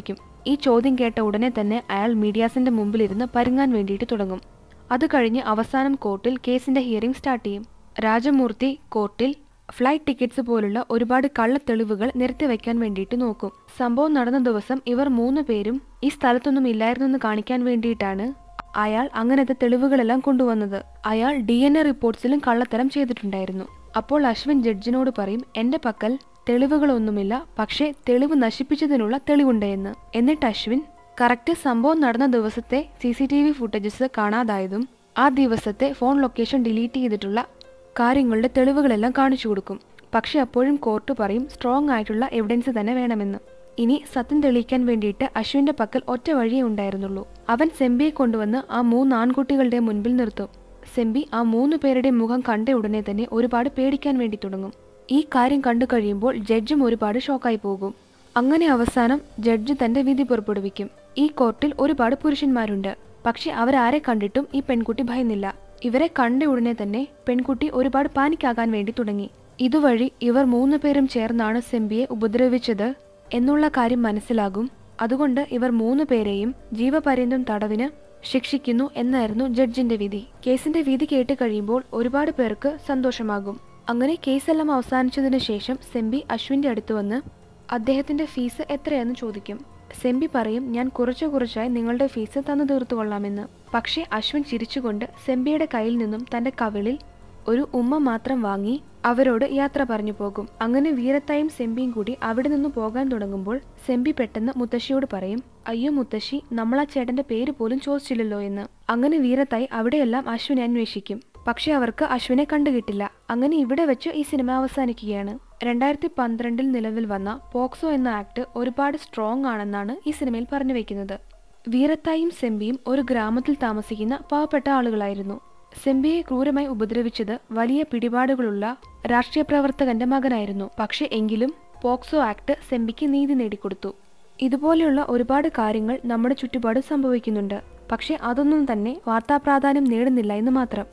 ഈ ചോദ്യം കേട്ട ഉടനെ തന്നെ അയാൾ മീഡിയാസിന്റെ മുമ്പിലിരുന്ന് പരുങ്ങാൻ വേണ്ടിയിട്ട് തുടങ്ങും അത് കഴിഞ്ഞ് അവസാനം കോർട്ടിൽ കേസിന്റെ ഹിയറിംഗ് സ്റ്റാർട്ട് ചെയ്യും രാജമൂർത്തി കോർട്ടിൽ ഫ്ലൈറ്റ് ടിക്കറ്റ്സ് പോലുള്ള ഒരുപാട് കള്ളത്തെളിവുകൾ നിരത്തി വയ്ക്കാൻ വേണ്ടിയിട്ട് നോക്കും സംഭവം നടന്ന ദിവസം ഇവർ മൂന്ന് പേരും ഈ സ്ഥലത്തൊന്നും ഇല്ലായിരുന്നെന്ന് കാണിക്കാൻ വേണ്ടിയിട്ടാണ് അയാൾ അങ്ങനത്തെ തെളിവുകളെല്ലാം കൊണ്ടുവന്നത് അയാൾ ഡി എൻ എ റിപ്പോർട്ട്സിലും കള്ളത്തരം ചെയ്തിട്ടുണ്ടായിരുന്നു അപ്പോൾ അശ്വിൻ ജഡ്ജിനോട് പറയും എന്റെ പക്കൽ തെളിവുകളൊന്നുമില്ല പക്ഷേ തെളിവ് നശിപ്പിച്ചതിനുള്ള തെളിവുണ്ട് എന്ന് എന്നിട്ട് അശ്വിൻ കറക്റ്റ് സംഭവം നടന്ന ദിവസത്തെ C C T V footages കാണാതായതും ആ ദിവസത്തെ ഫോൺ ലൊക്കേഷൻ ഡിലീറ്റ് ചെയ്തിട്ടുള്ള കാര്യങ്ങളുടെ തെളിവുകളെല്ലാം കാണിച്ചു കൊടുക്കും പക്ഷെ അപ്പോഴും കോർട്ട് പറയും സ്ട്രോങ് ആയിട്ടുള്ള എവിഡൻസ് തന്നെ വേണമെന്ന് ഇനി സത്യം തെളിയിക്കാൻ വേണ്ടിയിട്ട് അശ്വിന്റെ പക്കൽ ഒറ്റ വഴിയേ ഉണ്ടായിരുന്നുള്ളൂ അവൻ സെമ്പിയെ കൊണ്ടുവന്ന് ആ മൂന്ന് ആൺകുട്ടികളുടെ മുൻപിൽ നിർത്തും സെമ്പി ആ മൂന്ന് പേരുടെ മുഖം കണ്ട ഉടനെ തന്നെ ഒരുപാട് പേടിക്കാൻ വേണ്ടി തുടങ്ങും ഈ കാര്യം കണ്ടു കഴിയുമ്പോൾ ജഡ്ജും ഒരുപാട് ഷോക്കായി പോകും അങ്ങനെ അവസാനം ജഡ്ജ് തന്റെ വിധി പുറപ്പെടുവിക്കും ഈ കോർട്ടിൽ ഒരുപാട് പുരുഷന്മാരുണ്ട് പക്ഷെ അവരാരെ കണ്ടിട്ടും ഈ പെൺകുട്ടി ഭയന്നില്ല ഇവരെ കണ്ട ഉടനെ തന്നെ പെൺകുട്ടി ഒരുപാട് പാനിക്കാകാൻ വേണ്ടി തുടങ്ങി ഇതുവഴി ഇവർ മൂന്ന് പേരും ചേർന്നാണ് സെമ്പിയെ ഉപദ്രവിച്ചത് എന്നുള്ള കാര്യം മനസ്സിലാകും അതുകൊണ്ട് ഇവർ മൂന്ന് പേരെയും ജീവപര്യന്തം തടവിന് ശിക്ഷിക്കുന്നു എന്നായിരുന്നു ജഡ്ജിന്റെ വിധി കേസിന്റെ വിധി കേട്ട് കഴിയുമ്പോൾ ഒരുപാട് പേർക്ക് സന്തോഷമാകും അങ്ങനെ കേസെല്ലാം അവസാനിച്ചതിന് ശേഷം സെമ്പി അശ്വിന്റെ അടുത്ത് വന്ന് അദ്ദേഹത്തിന്റെ ഫീസ് എത്രയെന്ന് ചോദിക്കും സെമ്പി പറയും ഞാൻ കുറച്ചു കുറച്ചായി നിങ്ങളുടെ ഫീസ് തന്നു തീർത്തുകൊള്ളാമെന്ന് പക്ഷേ അശ്വിൻ ചിരിച്ചുകൊണ്ട് സെമ്പിയുടെ കയ്യിൽ നിന്നും തന്റെ കവിളിൽ ഒരു ഉമ്മ മാത്രം വാങ്ങി അവരോട് യാത്ര പറഞ്ഞു പോകും അങ്ങനെ വീരത്തായും സെമ്പിയും കൂടി അവിടെ നിന്ന് പോകാൻ തുടങ്ങുമ്പോൾ സെമ്പി പെട്ടെന്ന് മുത്തശ്ശിയോട് പറയും അയ്യോ മുത്തശ്ശി നമ്മൾ ആ ചേട്ടന്റെ പേര് പോലും ചോദിച്ചില്ലല്ലോ എന്ന് അങ്ങനെ വീരത്തായി അവിടെയെല്ലാം അശ്വിനെ അന്വേഷിക്കും പക്ഷെ അവർക്ക് അശ്വിനെ കണ്ടുകിട്ടില്ല അങ്ങനെ ഇവിടെ വെച്ച് ഈ സിനിമ അവസാനിക്കുകയാണ് രണ്ടായിരത്തി പന്ത്രണ്ടിൽ നിലവിൽ വന്ന പോക്സോ എന്ന ആക്ട് ഒരുപാട് സ്ട്രോങ് ആണെന്നാണ് ഈ സിനിമയിൽ പറഞ്ഞു വെക്കുന്നത് വീരത്തായും സെമ്പിയും ഒരു ഗ്രാമത്തിൽ താമസിക്കുന്ന പാവപ്പെട്ട ആളുകളായിരുന്നു സെമ്പിയെ ക്രൂരമായി ഉപദ്രവിച്ചത് വലിയ പിടിപാടുകളുള്ള രാഷ്ട്രീയ പ്രവർത്തകന്റെ മകനായിരുന്നു പക്ഷെ എങ്കിലും പോക്സോ ആക്ട് സെമ്പിക്ക് നീതി നേടിക്കൊടുത്തു ഇതുപോലെയുള്ള ഒരുപാട് കാര്യങ്ങൾ നമ്മുടെ ചുറ്റുപാട് സംഭവിക്കുന്നുണ്ട് പക്ഷെ അതൊന്നും തന്നെ വാർത്താ പ്രാധാന്യം നേടുന്നില്ല എന്ന് മാത്രം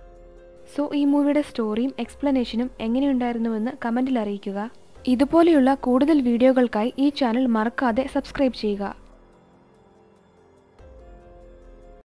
സോ ഈ മൂവിയുടെ സ്റ്റോറിയും എക്സ്പ്ലനേഷനും എങ്ങനെയുണ്ടായിരുന്നുവെന്ന് കമൻറ്റിൽ അറിയിക്കുക ഇതുപോലെയുള്ള കൂടുതൽ വീഡിയോകൾക്കായി ഈ ചാനൽ മറക്കാതെ സബ്സ്ക്രൈബ് ചെയ്യുക